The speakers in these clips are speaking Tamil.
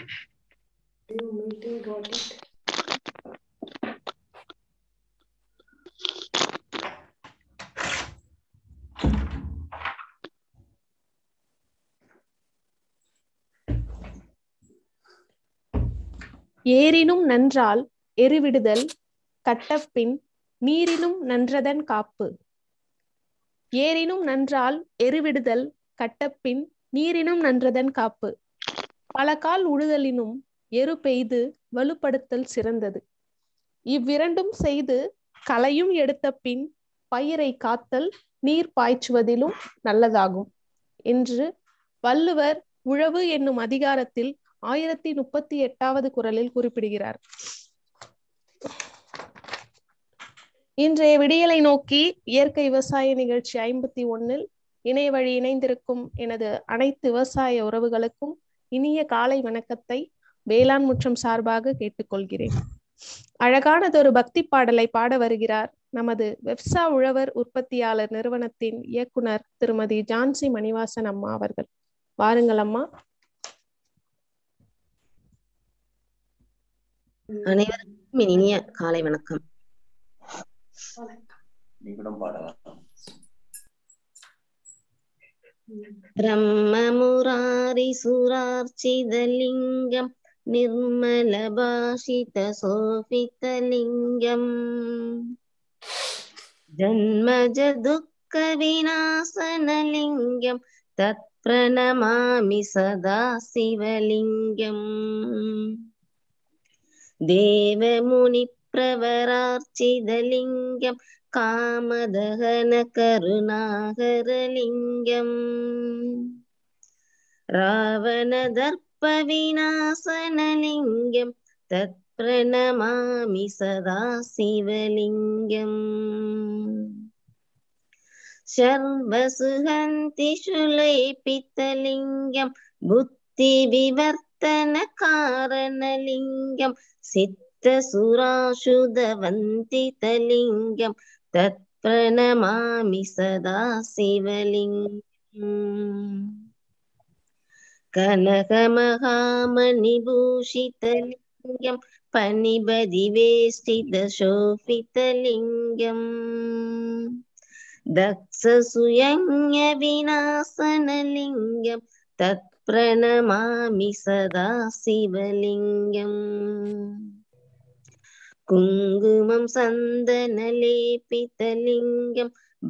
You meeting got it. ஏரினும் நன்றால் எருவிடுதல் கட்டப்பின் நீரினும் நன்றதன் காப்பு ஏரினும் நன்றால் எருவிடுதல் கட்டப்பின் நீரினும் நன்றதன் காப்பு பல கால் உழுதலினும் எரு பெய்து வலுப்படுத்தல் சிறந்தது இவ்விரண்டும் செய்து களையும் எடுத்த பின் பயிரை காத்தல் நீர் பாய்ச்சுவதிலும் நல்லதாகும் என்று வள்ளுவர் உழவு என்னும் அதிகாரத்தில் ஆயிரத்தி முப்பத்தி எட்டாவது குரலில் குறிப்பிடுகிறார் இன்றைய விடியலை நோக்கி இயற்கை விவசாய நிகழ்ச்சி ஐம்பத்தி ஒன்னில் இணைய வழி இணைந்திருக்கும் எனது அனைத்து விவசாய உறவுகளுக்கும் இனிய காலை வணக்கத்தை வேளாண் முற்றம் சார்பாக கேட்டுக்கொள்கிறேன் அழகானதொரு பக்தி பாடலை பாட வருகிறார் நமது வெப்சா உழவர் உற்பத்தியாளர் நிறுவனத்தின் இயக்குனர் திருமதி ஜான்சி மணிவாசன் அம்மா அவர்கள் வாருங்கள் அம்மா அனைவருக்கும் இனிய காலை வணக்கம் நீங்களும் பாடலாம் பிரம்மமுராரி சுரார்ச்சிதலிங்கம் நிர்மல பாஷித சோபிதலிங்கம் ஜன்மஜ துக்க விநாசனலிங்கம் தத் பிரணமாமி சதா சிவலிங்கம் देवमुनिप्रवरार्चितलिङ्गं कामदहनकरुणाकरलिङ्गम् रावणदर्पविनाशनलिङ्गं तत्प्रणमामि सदा शिवलिङ्गम् शर्वसुहन्तिशुलेपितलिङ्गं बुद्धिविवर्तनकारणलिङ्गं सिद्धसुराशुधवन्तितलिङ्गं तत्प्रणमामि सदा शिवलिङ्गम् कनकमहामणिभूषितलिङ्गं पनिबदिवेष्टितशोभितलिङ्गम् दक्षसुयज्ञविनाशनलिङ्गं तत्प्रणमामि सदा शिवलिङ्गम् कुङ्कुमं सन्दनलेपितलिङ्गं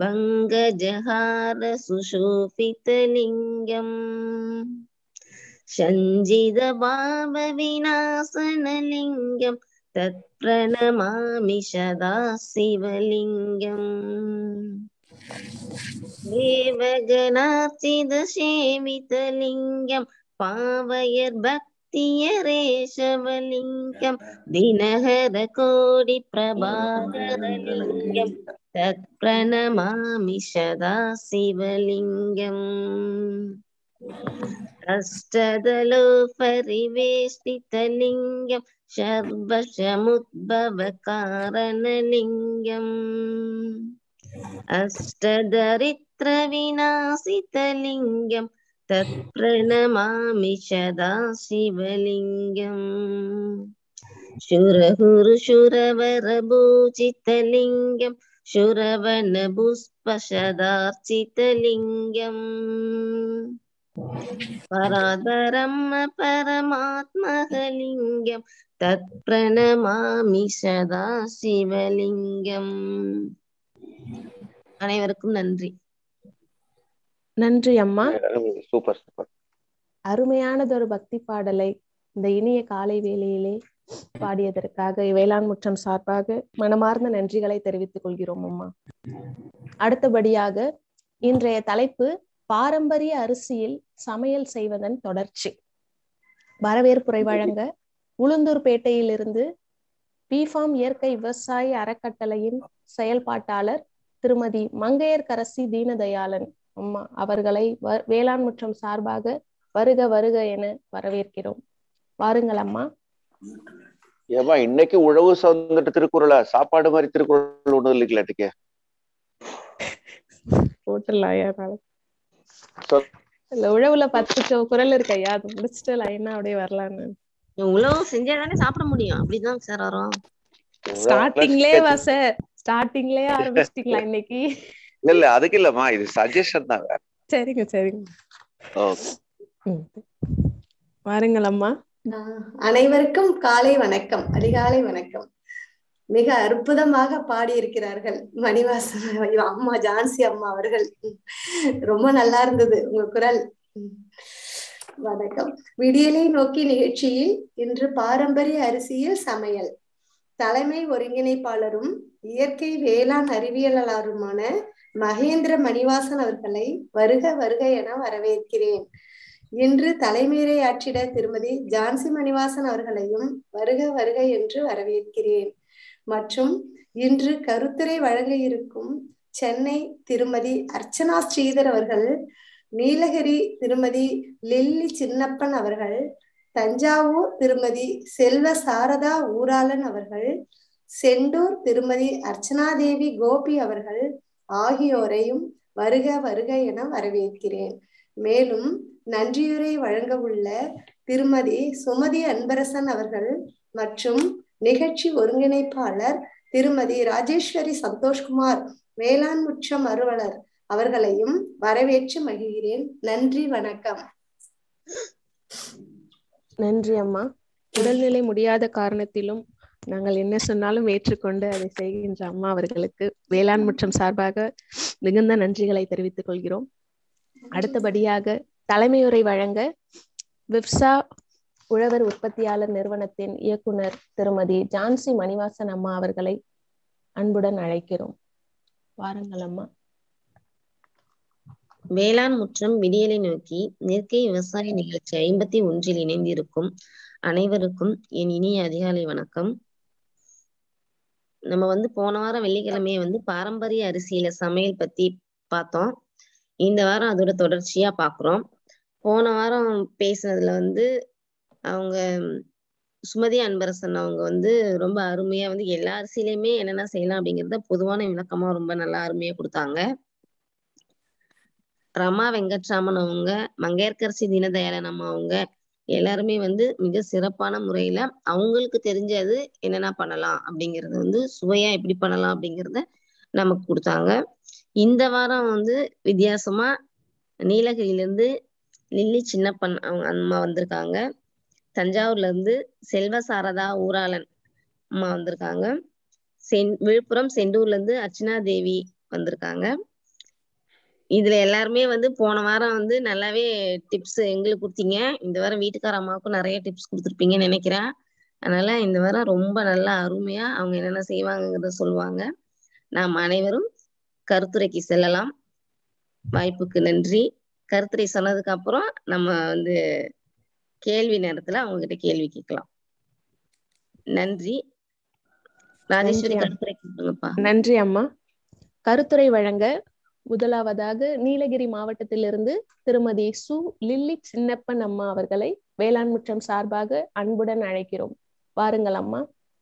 भङ्गजहारसुशोभितलिङ्गम् सञ्जितभावविनाशनलिङ्गं तत्प्रणमामि सदा शिवलिङ्गम् देवगणार्चितसेवितलिङ्गं पावयर्भक्तियरेशवलिङ्गं दिनहरकोटिप्रभाकरलिङ्गं तत्प्रणमामि सदा शिवलिङ्गम् अष्टदलोपरिवेष्टितलिङ्गं शर्वशमुद्भवकारणलिङ्गम् अष्टदरिद्रविनाशितलिङ्गं तत्प्रणमामि सदा शिवलिङ्गम् शुरहुरुशुरवरभूजितलिङ्गं शुरवनपुष्पशदार्चितलिङ्गम् पराधरम् परमात्मकलिङ्गं तत्प्रणमामि सदा शिवलिङ्गम् அனைவருக்கும் நன்றி நன்றி அம்மா சூப்பர் சூப்பர் அருமையானதொரு பக்தி பாடலை இந்த இனிய காலை வேளையிலே பாடியதற்காக வேளாண் முற்றம் சார்பாக மனமார்ந்த நன்றிகளை தெரிவித்துக் கொள்கிறோம் அம்மா அடுத்தபடியாக இன்றைய தலைப்பு பாரம்பரிய அரிசியில் சமையல் செய்வதன் தொடர்ச்சி வரவேற்புரை வழங்க உளுந்தூர்பேட்டையிலிருந்து பிஃபார்ம் இயற்கை விவசாய அறக்கட்டளையின் செயல்பாட்டாளர் திருமதி மங்கையர்கரசி தீனதயாளன் அம்மா அவர்களை வ- வேளாண் முற்றம் சார்பாக வருக வருக என வரவேற்கிறோம் வாருங்கள் அம்மா ஏமா இன்னைக்கு உழவு சந்துட்டு திருக்குறளா சாப்பாடு மாதிரி திருக்குறள் ஒண்ணும் இல்லைங்களாட்டுக்கு போட்டுடலாம் யாராலும் சொல். இல்ல உழவுல பத்து சோ- குரல் இருக்கு ஐயா அது முடிச்சுட்டு லைனா அப்படியே வரலான்னு உழவு செஞ்சாதானே சாப்பிட முடியும் அப்படிதான் சார் வரும் ஸ்டார்டிங்லயே வா சார் ஸ்டார்டிங்லயே ஆரம்பிச்சிட்டீங்களா இன்னைக்கு இல்ல இல்ல அதுக்கு இல்லம்மா இது சஜஷன் தான் வேற சரிங்க சரிங்க ஓகே ம். வாருங்கள் அம்மா ஆஹ் அனைவருக்கும் காலை வணக்கம் அதிகாலை வணக்கம் மிக அற்புதமாக பாடியிருக்கிறார்கள் மணிவாசன் ஐயோ, அம்மா ஜான்சி அம்மா அவர்கள் ரொம்ப நல்லா இருந்தது உங்க குரல் வணக்கம் விடியலை நோக்கி நிகழ்ச்சியில் இன்று பாரம்பரிய அரிசியில் சமையல் தலைமை ஒருங்கிணைப்பாளரும் இயற்கை வேளாண் அறிவியலாளருமான மகேந்திர மணிவாசன் அவர்களை வருக வருக என வரவேற்கிறேன் இன்று தலைமையை ஆற்றிட திருமதி ஜான்சி மணிவாசன் அவர்களையும் வருக வருக என்று வரவேற்கிறேன் மற்றும் இன்று கருத்துரை வழங்க இருக்கும் சென்னை திருமதி அர்ச்சனா ஸ்ரீதர் அவர்கள் நீலகிரி திருமதி லில்லி சின்னப்பன் அவர்கள் தஞ்சாவூர் திருமதி செல்வ சாரதா ஊராளன் அவர்கள் செண்டூர் திருமதி அர்ச்சனாதேவி கோபி அவர்கள் ஆகியோரையும் வருக வருக என வரவேற்கிறேன் மேலும் நன்றியுரை வழங்க உள்ள திருமதி சுமதி அன்பரசன் அவர்கள் மற்றும் நிகழ்ச்சி ஒருங்கிணைப்பாளர் திருமதி ராஜேஸ்வரி சந்தோஷ்குமார் வேளாண் முற்றம் அலுவலர் அவர்களையும் வரவேற்று மகிழ்கிறேன் நன்றி வணக்கம் நன்றி அம்மா உடல்நிலை முடியாத காரணத்திலும் நாங்கள் என்ன சொன்னாலும் ஏற்றுக்கொண்டு அதை செய்கின்ற அம்மா அவர்களுக்கு வேளாண் முற்றம் சார்பாக மிகுந்த நன்றிகளை தெரிவித்துக் கொள்கிறோம் அடுத்தபடியாக தலைமையுரை வழங்க விப்சா உழவர் உற்பத்தியாளர் நிறுவனத்தின் இயக்குனர் திருமதி ஜான்சி மணிவாசன் அம்மா அவர்களை அன்புடன் அழைக்கிறோம் வாருங்கள் அம்மா வேளாண் முற்றம் விடியலை நோக்கி இயற்கை விவசாய நிகழ்ச்சி ஐம்பத்தி ஒன்றில் இணைந்திருக்கும் அனைவருக்கும் என் இனிய அதிகாலை வணக்கம் நம்ம வந்து போன வாரம் வெள்ளிக்கிழமையே வந்து பாரம்பரிய அரிசியில சமையல் பத்தி பார்த்தோம் இந்த வாரம் அதோட தொடர்ச்சியா பாக்குறோம் போன வாரம் பேசுனதுல வந்து அவங்க சுமதி அன்பரசன் அவங்க வந்து ரொம்ப அருமையா வந்து எல்லா அரிசியிலையுமே என்னென்ன செய்யலாம் அப்படிங்கறத பொதுவான விளக்கமா ரொம்ப நல்லா அருமையா கொடுத்தாங்க ரமா வெங்கட்ராமன் அவங்க மங்கையர்கரசி தீனதயாளன் அம்மா அவங்க எல்லாருமே வந்து மிக சிறப்பான முறையில அவங்களுக்கு தெரிஞ்சது என்னென்ன பண்ணலாம் அப்படிங்கறது வந்து சுவையா எப்படி பண்ணலாம் அப்படிங்கறத நமக்கு கொடுத்தாங்க இந்த வாரம் வந்து வித்தியாசமா நீலகிரியில இருந்து லில்லி சின்னப்பன் அவங்க அம்மா வந்திருக்காங்க தஞ்சாவூர்ல இருந்து செல்வ சாரதா ஊராளன் அம்மா வந்திருக்காங்க சென் விழுப்புரம் செண்டூர்ல இருந்து அர்ச்சனா தேவி வந்திருக்காங்க இதுல எல்லாருமே வந்து போன வாரம் வந்து நல்லாவே டிப்ஸ் எங்களுக்கு கொடுத்தீங்க இந்த வாரம் வீட்டுக்கார அம்மாவுக்கும் நிறைய டிப்ஸ் கொடுத்துருப்பீங்கன்னு நினைக்கிறேன் அதனால இந்த வாரம் ரொம்ப நல்லா அருமையா அவங்க என்னென்ன செய்வாங்கங்கிறத சொல்லுவாங்க நாம் அனைவரும் கருத்துரைக்கு செல்லலாம் வாய்ப்புக்கு நன்றி கருத்துரை சொன்னதுக்கு அப்புறம் நம்ம வந்து கேள்வி நேரத்துல அவங்க கிட்ட கேள்வி கேட்கலாம் நன்றி ராஜேஸ்வரி நன்றி. கருத்துரை கொடுங்கப்பா நன்றி அம்மா கருத்துரை வழங்க முதலாவதாக நீலகிரி மாவட்டத்திலிருந்து திருமதி சு லில்லி சின்னப்பன் அம்மா அவர்களை வேளாண் முற்றம் சார்பாக அன்புடன் அழைக்கிறோம் வாருங்கள் அம்மா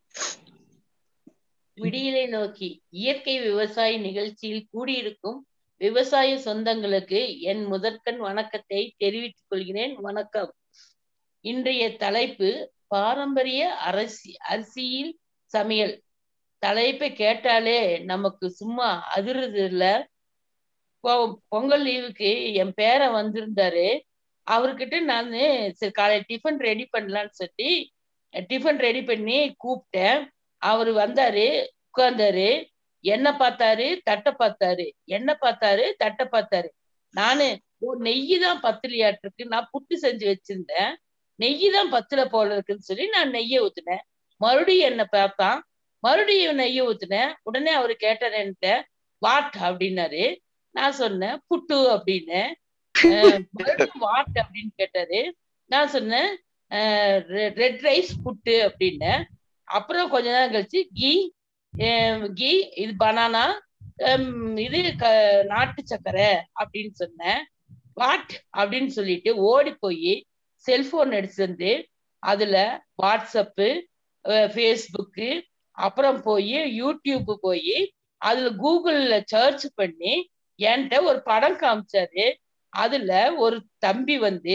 விடியலை நோக்கி இயற்கை விவசாய நிகழ்ச்சியில் கூடியிருக்கும் விவசாய சொந்தங்களுக்கு என் முதற்கண் வணக்கத்தை தெரிவித்துக் கொள்கிறேன் வணக்கம் இன்றைய தலைப்பு பாரம்பரிய அரசி அரிசியில் சமையல் தலைப்பை கேட்டாலே நமக்கு சும்மா அதிர்றது இல்ல பொ- பொங்கல் லீவுக்கு என் பேரன் வந்திருந்தாரு அவர்கிட்ட நான் சரி காலை டிஃபன் ரெடி பண்ணலான்னு சொல்லி டிஃபன் ரெடி பண்ணி கூப்பிட்டேன் அவர் வந்தாரு உட்கார்ந்தாரு என்ன பார்த்தாரு தட்டை பார்த்தாரு என்ன பார்த்தாரு தட்டை பார்த்தாரு நானு ஓ நெய் தான் பத்தலையாட்டு இருக்கு நான் புட்டு செஞ்சு வச்சிருந்தேன் நெய் தான் பத்துல போல இருக்குன்னு சொல்லி நான் நெய்யை ஊத்துனேன் மறுபடியும் என்ன பார்த்தான் மறுபடியும் நெய்யை ஊத்துனேன் உடனே அவரு கேட்டாரு என்கிட்ட வாட் அப்படின்னாரு நான் சொன்னேன் புட்டு அப்படின்னு மறுபடியும் வாட் அப்படின்னு கேட்டாரு நான் சொன்னேன் ரெட் ரைஸ் புட்டு அப்படின்னேன் அப்புறம் கொஞ்ச நேரம் கழிச்சு கீ கீ இது பனானா இது க நாட்டு சக்கரை அப்படின்னு சொன்னேன் வாட் அப்படின்னு சொல்லிட்டு ஓடி போய் செல்போன் எடுத்து வந்து அதுல வாட்ஸ்அப்பு ஃபேஸ்புக்கு அப்புறம் போய் யூடியூப் போய் அதுல கூகுள்ல சர்ச் பண்ணி என்கிட்ட ஒரு படம் காமிச்சாரு அதுல ஒரு தம்பி வந்து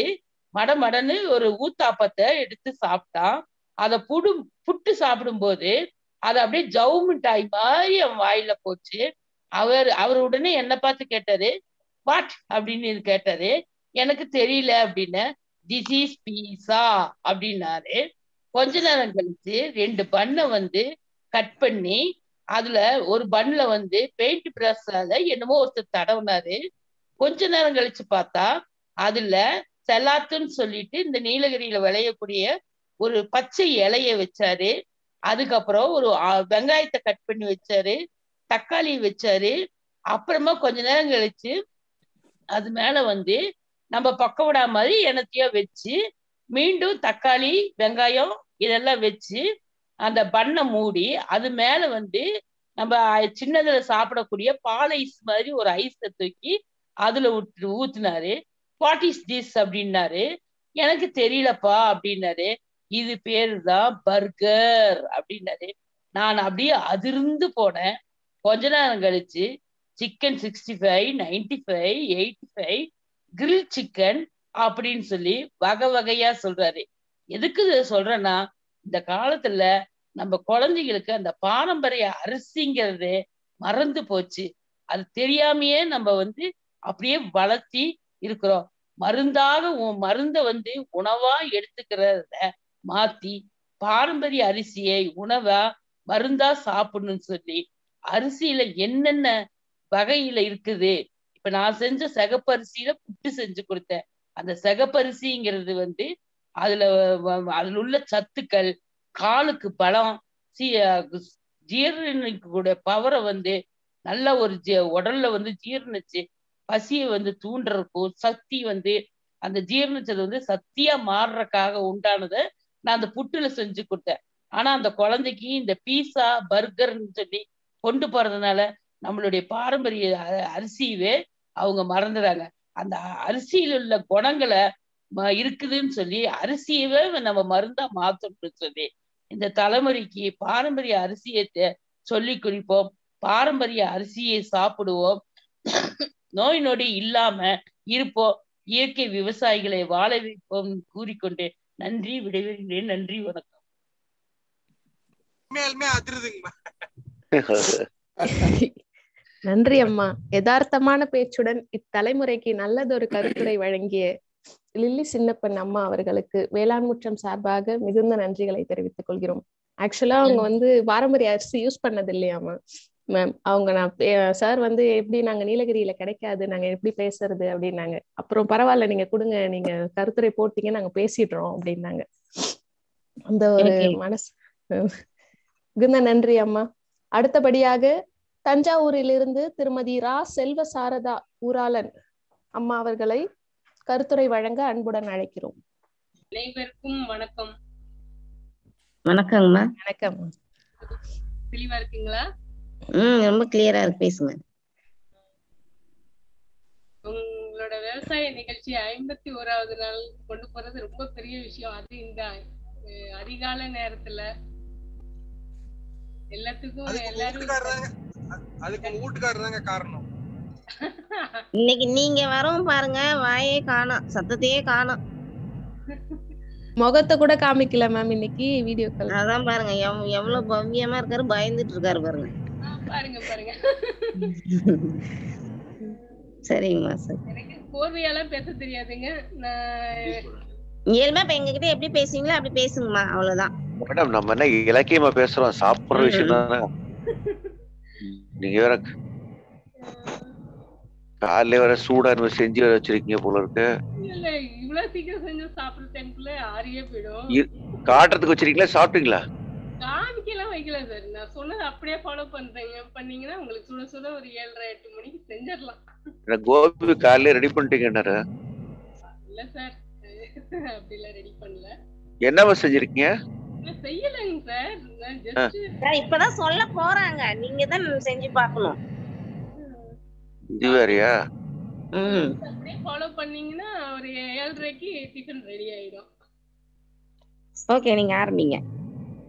மடமடன்னு ஒரு ஊத்தாப்பத்தை எடுத்து சாப்பிட்டான் அதை புடு புட்டு சாப்பிடும்போது அது அப்படியே ஜவு மிட்டாய் மாதிரி அவன் வாயில போச்சு அவர் அவர் உடனே என்ன பார்த்து கேட்டாரு வாட் அப்படின்னு கேட்டாரு எனக்கு தெரியல அப்படின்னு திஸ் இஸ் பீஸா அப்படின்னாரு கொஞ்ச நேரம் கழிச்சு ரெண்டு பண்ணை வந்து கட் பண்ணி அதுல ஒரு பன்ல வந்து பெயிண்ட் பிரஸ்ஸால என்னமோ ஒருத்தர் தடவுனாரு கொஞ்ச நேரம் கழிச்சு பார்த்தா அதுல செலாத்துன்னு சொல்லிட்டு இந்த நீலகிரியில விளையக்கூடிய ஒரு பச்சை இலைய வச்சாரு அதுக்கப்புறம் ஒரு ஆ- வெங்காயத்தை கட் பண்ணி வச்சாரு தக்காளி வச்சாரு அப்புறமா கொஞ்ச நேரம் கழிச்சு அது மேல வந்து நம்ம பக்கோடா மாதிரி எனத்தையோ வச்சு மீண்டும் தக்காளி வெங்காயம் இதெல்லாம் வச்சு அந்த பண்ணை மூடி அது மேல வந்து நம்ம சின்னதுல சாப்பிடக்கூடிய பால் ஐஸ் மாதிரி ஒரு ஐஸை தூக்கி அதுல விட்டு ஊத்துனாரு வாட் இஸ் திஸ் அப்படின்னாரு எனக்கு தெரியலப்பா அப்படின்னாரு இது பேரு தான் பர்கர் அப்படின்னாரு நான் அப்படியே அதிர்ந்து போனேன் கொஞ்ச நேரம் கழிச்சு chicken sixty five ninety five eighty five grill chicken அப்படின்னு சொல்லி வகை வகையா சொல்றாரு எதுக்கு இதை சொல்றேன்னா இந்த காலத்துல நம்ம குழந்தைகளுக்கு அந்த பாரம்பரிய அரிசிங்கிறது மறந்து போச்சு அது தெரியாமையே நம்ம வந்து அப்படியே வளர்த்தி இருக்கிறோம் மருந்தாக உ- மருந்த வந்து உணவா எடுத்துக்கிறத மாத்தி பாரம்பரிய அரிசியை உணவா மருந்தா சாப்பிடணும்னு சொல்லி அரிசியில என்னென்ன வகையில இருக்குது இப்ப நான் செஞ்ச சிகப்பரிசியில புட்டு செஞ்சு கொடுத்தேன் அந்த சிகப்பரிசிங்கிறது வந்து அதுல வ- வ- அதுல உள்ள சத்துக்கள் காலுக்கு பலம் சி ஜீரணிக்கக்கூடிய பவரை வந்து நல்ல ஒரு ஜீ- உடல்ல வந்து ஜீரணிச்சு பசியை வந்து தூண்டுறதுக்கும் சக்தி வந்து அந்த ஜீரணிச்சது வந்து சக்தியா மாறுறதுக்காக உண்டானதை நான் அந்த புட்டுல செஞ்சு கொடுத்தேன் ஆனா அந்த குழந்தைக்கு இந்த பீஸா பர்கர்னு சொல்லி கொண்டு போறதுனால நம்மளுடைய பாரம்பரிய அ- அரிசியவே அவங்க மறந்துறாங்க அந்த அ- அரிசியில உள்ள குணங்களை ம- இருக்குதுன்னு சொல்லி அரிசியவே நம்ம மருந்தா மாத்தணும்னு சொல்லி இந்த தலைமுறைக்கு பாரம்பரிய அரிசியை தே- சொல்லி குறிப்போம் பாரம்பரிய அரிசியை சாப்பிடுவோம் நோய் நொடி இல்லாம இருப்போம் இயற்கை விவசாயிகளை வாழ வைப்போம் கூறிக்கொண்டு நன்றி விடைபெறுகிறேன் நன்றி வணக்கம் உண்மையாலுமே அதிருதுங்கம்மா நன்றி அம்மா யதார்த்தமான பேச்சுடன் இத்தலைமுறைக்கு நல்லதொரு கருத்துரை வழங்கிய லில்லி சின்னப்பன் அம்மா அவர்களுக்கு வேளாண் முற்றம் சார்பாக மிகுந்த நன்றிகளை தெரிவித்துக் கொள்கிறோம் ஆக்சுவலா அவங்க வந்து பாரம்பரிய அரிசி யூஸ் பண்ணது இல்லையாமா மேம் அவங்க நான் சார் வந்து எப்படி நாங்க நீலகிரியில கிடைக்காது நாங்க எப்படி பேசுறது அப்படின்னாங்க அப்புறம் பரவாயில்ல நீங்க கொடுங்க நீங்க கருத்துரை போட்டீங்க நாங்க பேசிடுறோம் அப்படின்னாங்க அந்த ஒரு Okay. மனசு மிகுந்த நன்றி அம்மா அடுத்தபடியாக தஞ்சாவூரிலிருந்து திருமதி ரா செல்வ சாரதா ஊராளன் அம்மா அவர்களை கருத்துரை வழங்க அன்புடன் அழைக்கிறோம் அனைவருக்கும் வணக்கம் வணக்கங்கம்மா வணக்கம் தெளிவா இருக்கீங்களா ம் ரொம்ப கிளியரா இருக்கு பேசுங்க உங்களோட விவசாய நிகழ்ச்சி ஐம்பத்தி ஓராவது நாள் கொண்டு போறது ரொம்ப பெரிய விஷயம் அது இந்த அஹ், அதிகால நேரத்துல எல்லாத்துக்கும் அதுக்கு உங்க எல்லாரும் வீட்டுக்காரர் தாங்க அ- அதுக்கு உங்க வீட்டுக்காரர் தாங்க காரணம் இன்னைக்கு நீங்க வரவும் பாருங்க வாயே காணோம் சத்தத்தையே காணோம் முகத்தை கூட காமிக்கல மேம் இன்னைக்கு வீடியோ கால் அதான் பாருங்க எவ்- எவ்வளவு பவ்யமா இருக்காரு பயந்துட்டு இருக்காரு பாருங்க ஆ, பாருங்க பாருங்க சரிங்கம்மா சரி எனக்கு கோர்வையாலாம் பேச தெரியாதுங்க நான் இயல்பா இப்ப எங்ககிட்ட எப்படி பேசுவீங்களோ அப்படி பேசுங்கம்மா அவ்வளவுதான் மேடம் நம்ம என்ன இலக்கியமா பேசுறோம் சாப்பிடுற ம், விஷயம் தானே நீங்க வேற காலையில வேற சூடா நம்ம செஞ்சு வேற வச்சிருக்கீங்க போல இருக்கு இல்ல இவ்வளவு சீக்கிரம் செஞ்சு சாப்பிடுற டைம்குள்ள ஆறியே போயிடும் இ- காட்டுறதுக்கு வச்சிருக்கீங்களா சாப்பிட்டீங்களா காமிக்கலாம் வைக்கல சார் நான் சொன்னதை அப்படியே ஃபாலோ பண்றீங்க பண்ணீங்கன்னா உங்களுக்கு சுட சுட ஒரு ஏழரை எட்டு மணிக்கு செஞ்சிடலாம் எனக்கு கோபி காலையில ரெடி பண்ணிட்டீங்கன்னாரு இல்ல சார் அப்படிலாம் ரெடி பண்ணல என்னவா செஞ்சிருக்கீங்க நான் செய்யலைங்க சார் நான் ஜஸ்ட் சார் இப்பதான் சொல்ல போறாங்க நீங்க தான் செஞ்சு பார்க்கணும் இது வேறயா ம் அப்படியே ஃபாலோ பண்ணீங்கன்னா ஒரு ஏழரைக்கு டிஃபன் ரெடி ஆயிடும் ஓகே நீங்க ஆரம்பிங்க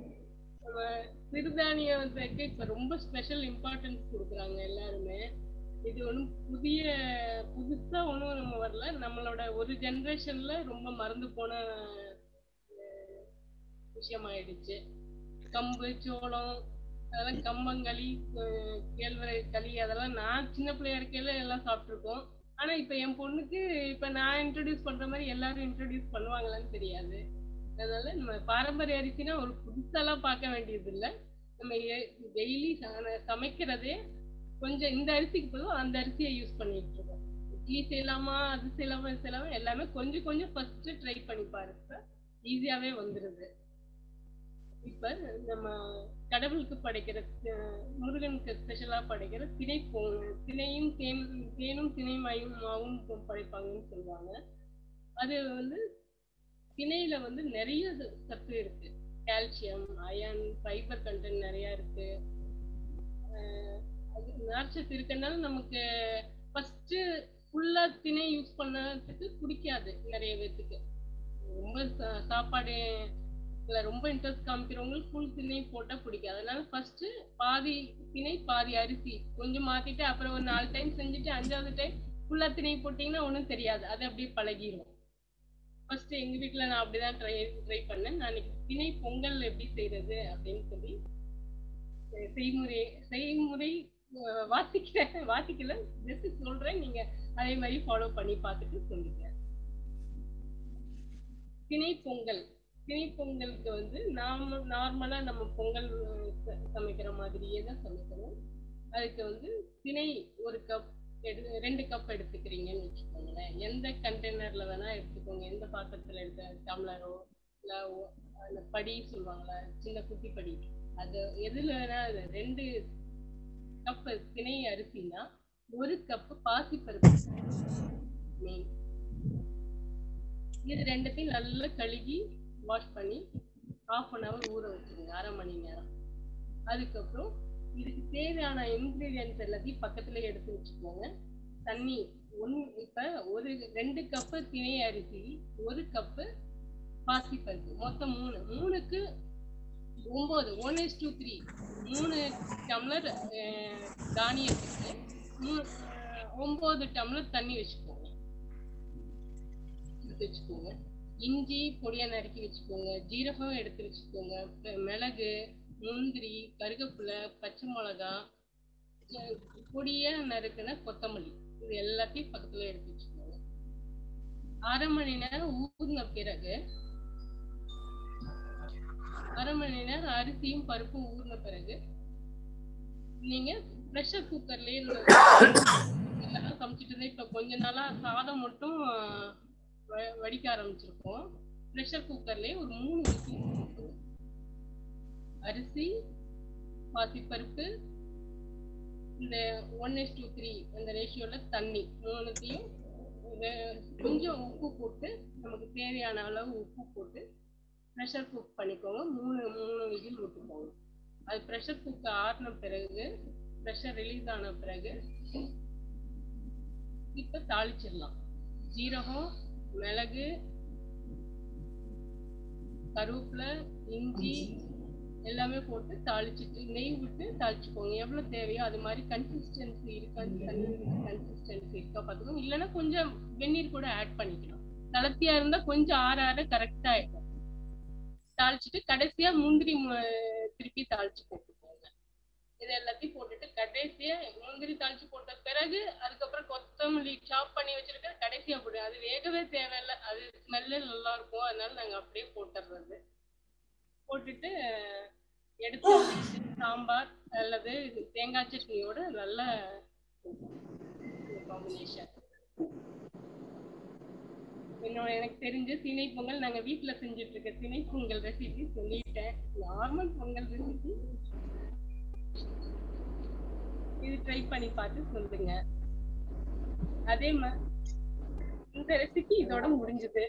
நம்ம சிறுதானியத்துக்கு இப்ப ரொம்ப ஸ்பெஷல் இம்பார்ட்டன்ஸ் கொடுக்குறாங்க எல்லாருமே இது ஒண்ணும் புதிய புதுசா ஒண்ணும் நம்ம வரல நம்மளோட ஒரு ஜெனரேஷன்ல ரொம்ப மறந்து போன அஹ், விஷயமாயிடுச்சு கம்பு சோளம் அதெல்லாம் கம்பங்களி அஹ், கேழ்வரகு களி அதெல்லாம் நான் சின்ன பிள்ளையா இருக்கையில எல்லாம் சாப்பிட்டுருக்கோம் ஆனா இப்ப என் பொண்ணுக்கு இப்ப நான் இன்ட்ரடியூஸ் பண்ற மாதிரி எல்லாரும் இன்ட்ரடியூஸ் பண்ணுவாங்களான்னு தெரியாது அதனால நம்ம பாரம்பரிய அரிசினா ஒரு புதுசாலாம் பார்க்க வேண்டியது இல்ல நம்ம டெய்லி சமைக்கிறதே கொஞ்சம் இந்த அரிசிக்கு பதிலா அந்த அரிசியை யூஸ் பண்ணிட்டு இருக்கோம் இட்லி செய்யலாமா அது செய்யலாமா இது செய்யலாமா எல்லாமே கொஞ்சம் கொஞ்சம் ஃபர்ஸ்ட் ட்ரை பண்ணி பாருங்க ஈஸியாவே வந்துருது இப்ப நம்ம கடவுளுக்கு படைக்கிற அஹ், முருகனுக்கு ஸ்பெஷலா படைக்கிற திணை பொ- திணையும் தேன் தேனும் திணை மாயும் மாவும் பொ- படைப்பாங்கன்னு சொல்லுவாங்க அது வந்து திணையில வந்து நிறைய ச- சத்து இருக்கு கால்சியம் அயன் ஃபைபர் கண்டென்ட் நிறைய இருக்கு அஹ், அது நார்ச்சத்து இருக்கனால நமக்கு ஃபர்ஸ்ட் ஃபுல்லா திணை யூஸ் பண்ணதுக்கு பிடிக்காது நிறைய பேத்துக்கு ரொம்ப சா- சாப்பாடு இல்ல ரொம்ப இன்ட்ரெஸ்ட் காமிக்கிறவங்களுக்கு ஃபுல் திணை போட்டா பிடிக்காது அதனால ஃபர்ஸ்ட் பாதி திணை பாதி அரிசி கொஞ்சம் மாத்திட்டு அப்புறம் ஒரு நாலு டைம் செஞ்சுட்டு அஞ்சாவது டைம் ஃபுல்லா திணை போட்டீங்கன்னா ஒண்ணும் தெரியாது அது அப்படியே பழகிரும் ஃபர்ஸ்ட் எங்க வீட்ல நான் அப்படிதான் ட்ரை ட்ரை பண்ணேன் நான் இன்னைக்கு திணை பொங்கல் எப்படி செய்யறது அப்படின்னு சொல்லி அஹ் செய்முறை செய்முறை அஹ் வாசிக்கிறேன் வாசிக்கல ஜஸ்ட் சொல்றேன் நீங்க அதே மாதிரி ஃபாலோ பண்ணி பார்த்துட்டு சொல்லுங்க திணை பொங்கல் திணை பொங்கலுக்கு வந்து நாம நார்மலா நம்ம பொங்கல் அஹ், ச- சமைக்கிற மாதிரியே தான் சமைக்கணும் அதுக்கு வந்து திணை ஒரு கப் எடு ரெண்டு கப் எடுத்துக்கிறீங்கன்னு வச்சுக்கோங்களேன் எந்த கண்டெய்னர்ல வேணா எடுத்துக்கோங்க எந்த பாத்திரத்துல எடுத்த டம்ளரோ இல்ல ஒ- அந்த படி சொல்லுவாங்கல்ல சின்ன குட்டி படி அது எதுல வேணா அது ரெண்டு கப் திணை அரிசினா ஒரு கப் பாசிப்பருப்பு மெயின் இது ரெண்டுத்தையும் நல்லா கழுகி வாஷ் பண்ணி half அன் hour ஊற வச்சிருங்க அரை மணி நேரம் அதுக்கப்புறம் இதுக்கு தேவையான இன்கிரீடியன்ஸ் எல்லாத்தையும் பக்கத்துல எடுத்து வச்சுக்கோங்க தண்ணி ஒன் இப்ப ஒரு ரெண்டு கப்பு திணை அரிசி ஒரு கப்பு பாசிப்பருப்பு மொத்தம் மூணு மூணுக்கு ஒன்பது ஒன் இஸ் டூ த்ரீ மூணு டம்ளர் அஹ், தானியத்துக்கு மூணு அஹ், ஒன்பது டம்ளர் தண்ணி வச்சுக்கோங்க எடுத்து வச்சுக்கோங்க இஞ்சி பொடியா நறுக்கி வச்சுக்கோங்க ஜீரகம் எடுத்து வச்சுக்கோங்க ப- மிளகு முந்திரி கருவேப்பிலை பச்சை மிளகா அஹ் பொடியா நறுக்குன கொத்தமல்லி இது எல்லாத்தையும் பக்கத்துல எடுத்து வச்சுக்கோங்க அரை மணி நேரம் ஊறின பிறகு அரை மணி நேரம் அரிசியும் பருப்பும் ஊறின பிறகு நீங்க ப்ரெஷர் குக்கர்லயே இதெல்லாம் சமைச்சிட்டு இருந்தேன் இப்ப கொஞ்ச நாளா சாதம் மட்டும் ஆஹ், வ- வடிக்க ஆரம்பிச்சிருக்கோம் ப்ரெஷர் குக்கர்லயே ஒரு மூணு விசில் போட்டுருங்க. அரிசி பாசிப்பருப்பு இந்த ஒன் இஸ் டூ த்ரீ அந்த ரேஷியோல தண்ணி மூணுத்தையும் வே- கொஞ்சம் உப்பு போட்டு நமக்கு தேவையான அளவு உப்பு போட்டு ப்ரெஷர் குக் பண்ணிக்கோங்க மூணு மூணு விசில் விட்டுக்கோங்க அது ப்ரெஷர் குக் ஆறின பிறகு ப்ரெஷர் ரிலீஸ் ஆன பிறகு இப்ப தாளிச்சிடலாம் ஜீரகம் மிளகு கருவேப்பிலை இஞ்சி எல்லாமே போட்டு தாளிச்சிட்டு நெய் விட்டு தாளிச்சுக்கோங்க எவ்வளவு தேவையோ அது மாதிரி கன்சிஸ்டன்சி இருக்கா தண்ணி கன்சிஸ்டன்சி இருக்கா பார்த்துக்கோங்க இல்லைன்னா கொஞ்சம் வெந்நீர் கூட ஆட் பண்ணிக்கலாம் தளர்த்தியா இருந்தா கொஞ்சம் ஆற ஆற கரெக்டா ஆயிடும் தாளிச்சிட்டு கடைசியா முந்திரி மு- திருப்பி தாளிச்சு போட்டுக்கோங்க இது எல்லாத்தையும் போட்டுட்டு கடைசியா முந்திரி தாளிச்சு போட்ட பிறகு அதுக்கப்புறம் கொத்தமல்லி சாப் பண்ணி வச்சிருக்க கடைசியா போடு அது வேகவே தேவையில்ல அது ஸ்மெல்லே நல்லா இருக்கும் அதனால நாங்க அப்படியே போட்டுறது போட்டுட்டு எடுத்து வச்சுட்டு சாம்பார் அல்லது தேங்காய் சட்னியோட நல்ல காம்பினேஷன் இன்னும் எனக்கு தெரிஞ்ச திணை பொங்கல் நாங்க வீட்ல செஞ்சுட்டு இருக்க திணை பொங்கல் ரெசிபி சொல்லிட்டேன் நார்மல் பொங்கல் ரெசிபி இது ட்ரை பண்ணி பார்த்து சொல்லுங்க அதே மாதிரி இந்த ரெசிபி இதோட முடிஞ்சது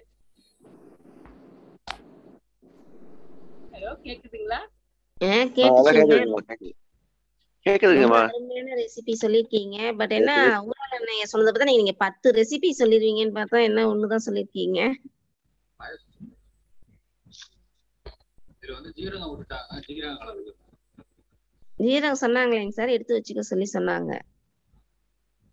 ஹலோ கேக்குதுங்களா ஆ, அதான் கேட்டுச்சுங்க கேக்குதுங்கம்மா கேக்குது கேக்குதுங்கம்மா ரொம்ப அருமையான ரெசிபி சொல்லிருக்கீங்க பட் என்ன ஊரால எண்ணெய சொன்னதை பார்த்தா நீங்க நீங்க பத்து ரெசிபி சொல்லிருவீங்கன்னு பார்த்தா என்ன ஒண்ணுதான் சொல்லிருக்கீங்க இதுல வந்து ஜீரகம் விட்டுட்டாங்க ஜீரகம் கலந்து ஜீரகம் சொன்னாங்களேங்க சார் எடுத்து வச்சுக்க சொல்லி சொன்னாங்க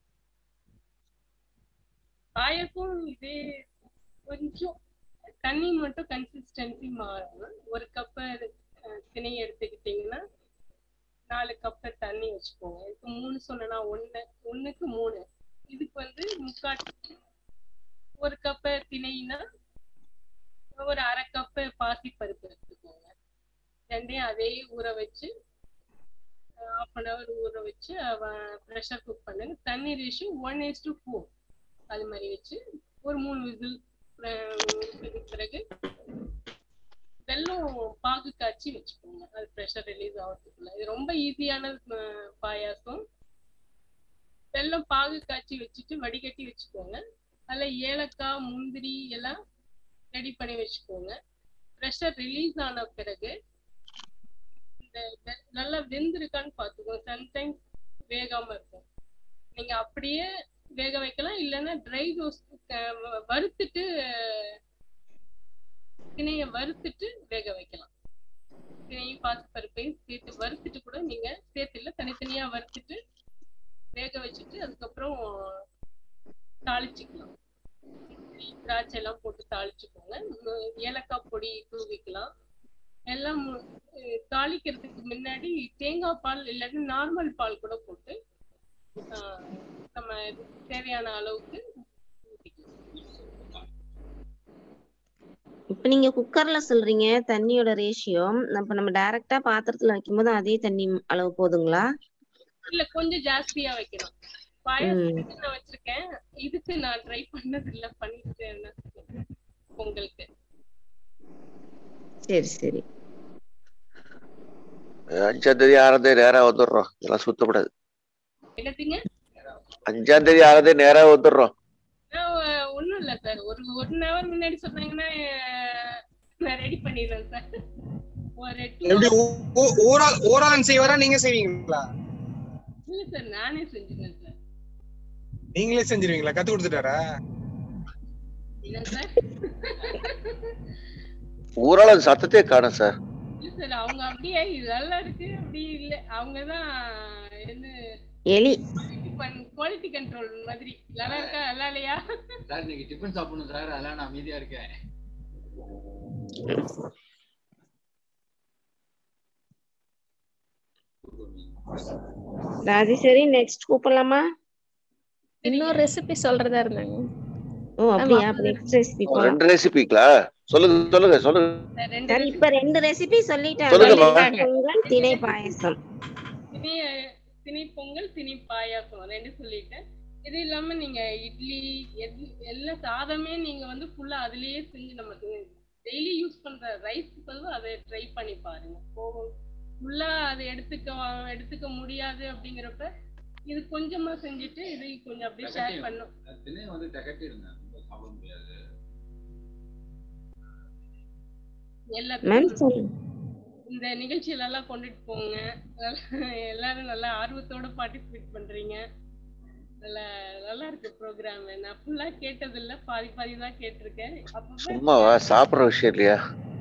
பாயசம் இதே கொஞ்சம் தண்ணி மட்டும் கன்சிஸ்டன்சி மாறணும் ஒரு கப்பு திணை எடுத்துக்கிட்டிங்கன்னா நாலு கப்பு தண்ணி வச்சுக்கோங்க இப்போ மூணு சொன்னா ஒன்று ஒன்றுக்கு மூணு இதுக்கு வந்து முக்கால் ஒரு கப்பு திணைனா ஒரு அரை கப்பு பாசி பருப்பு எடுத்துக்கோங்க ரெண்டையும் அதே ஊற வச்சு ஹாஃப் அன் ஹவர் ஊற வச்சு ப்ரெஷர் குக் பண்ணுங்க தண்ணி ratio one is to four அது மாதிரி வச்சு ஒரு மூணு விசில் பிறகு வெல்லம் பாகு காய்ச்சி வச்சுக்கோங்க அது ப்ரெஷர் ரிலீஸ் ஆகிறதுக்குள்ள இது ரொம்ப ஈஸியான பாயாசம் வெல்லம் பாகு காய்ச்சி வச்சுட்டு வடிகட்டி வச்சுக்கோங்க அதில் ஏலக்காய் முந்திரி எல்லாம் ரெடி பண்ணி வச்சுக்கோங்க ப்ரெஷர் ரிலீஸ் ஆன பிறகு இந்த நல்லா வெந்திருக்கான்னு பார்த்துக்கோங்க சம்டைம்ஸ் வேகாம இருக்கும் நீங்க அப்படியே வேக வைக்கலாம் இல்லைன்னா ட்ரை ரோஸ்ட் வறுத்துட்டு திணைய வறுத்துட்டு வேக வைக்கலாம் திணையும் பாசி பருப்பையும் சேர்த்து வறுத்துட்டு கூட நீங்க சேர்த்து இல்லை தனித்தனியா வறுத்துட்டு வேக வச்சுட்டு அதுக்கப்புறம் தாளிச்சுக்கலாம் திராட்சை எல்லாம் போட்டு தாளிச்சுக்கோங்க ஏலக்காய் பொடி தூவிக்கலாம் எல்லாம் தாளிக்கிறதுக்கு முன்னாடி தேங்காய் பால் இல்லாட்டி நார்மல் பால் கூட போட்டு நம்ம தேவையான அளவுக்கு இப்ப நீங்க குக்கர்ல சொல்றீங்க தண்ணியோட ரேஷியோ அப்ப நம்ம டைரக்டா பாத்திரத்துல வைக்கும்போது அதே தண்ணி அளவு போதுங்களா இல்ல கொஞ்சம் ஜாஸ்தியா வைக்கணும் பாயாசத்துக்கு நான் வச்சிருக்கேன் இதுக்கு நான் ட்ரை பண்ணது இல்ல பண்ணிட்டேன் பொங்கலுக்கு சரி சரி அஞ்சாம் தேதி ஆறாம் தேதி நேரா வந்துடுறோம் இதெல்லாம் சுத்தப்படாது என்னதுங்க அஞ்சாம் தேதி ஆறாம் தேதி நேரா வந்துடுறோம் ஒண்ணும் இல்ல சார் ஒரு ஒன் ஹவர் முன்னாடி சொன்னாங்கன்னா நான் ரெடி பண்ணிடுறேன் சார் ஒரு எப்படி ஓவரால் ஓவரால் செய்வாரா நீங்க செய்வீங்களா இல்ல சார் நானே செஞ்சுக்கிறேன் சார் நீங்களே செஞ்சிருவீங்களா கத்து கொடுத்துட்டாரா இல்ல சார் ஊரால சத்தத்தையே காணும் சார் இல்ல சார் அவங்க அப்படியே இது நல்லா இருக்கு அப்படி இல்ல அவங்கதான் என்ன எலி குவாலிட்டி கண்ட்ரோல் மாதிரி நல்லா இருக்கா நல்லா இல்லையா சார் இன்னைக்கு டிஃபன் சாப்பிடணும் சார் அதெல்லாம் நான் அமைதியா இருக்கேன் ராஜேஸ்வரி நெக்ஸ்ட் கூப்பிடலாமா இன்னொரு ரெசிபி சொல்றதா இருந்தாங்க ஓ அப்படியா அப்ப நெக்ஸ்ட் ரெசிபி ஓ, ரெண்டு ரெசிபிங்களா சொல்லுங்க சொல்லுங்க சொல்லுங்க சரி இப்ப ரெண்டு ரெசிபி சொல்லிட்டாங்க சொல்லுங்கம்மா. பொங்கல் திணை பாயசம் திணை திணை பொங்கல் திணை பாயாசம் ரெண்டு சொல்லிட்டேன் இது இல்லாம நீங்க இட்லி எது- எல்லா சாதமே நீங்க வந்து ஃபுல்லா அதுலயே செஞ்சு நமக்கு டெய்லி யூஸ் பண்ற ரைஸ் வந்து அதை ட்ரை பண்ணி பாருங்க ஃபுல்லா அதை எடுத்துக்க எடுத்துக்க முடியாது அப்படிங்கிறப்ப இது கொஞ்சமா செஞ்சுட்டு இது கொஞ்சம் அப்படியே ஷேர் பண்ணும் திணை வந்து தகட்டிடுங்க ரொம்ப சாப்பிட முடியாது மேம் எல்லாத்துக்கும் சொல்லுங்க இந்த நிகழ்ச்சியில எல்லாம் கொண்டுட்டு போங்க எல்லாரும் நல்லா ஆர்வத்தோட பார்ட்டிசிபேட் பண்றீங்க நல்லா நல்லா இருக்கு ப்ரோக்ராம் நான் ஃபுல்லா கேட்டது இல்ல பாதி பாதி தான் கேட்டிருக்கேன் அப்பப்ப சும்மாவா சாப்பிடுற விஷயம் இல்லையா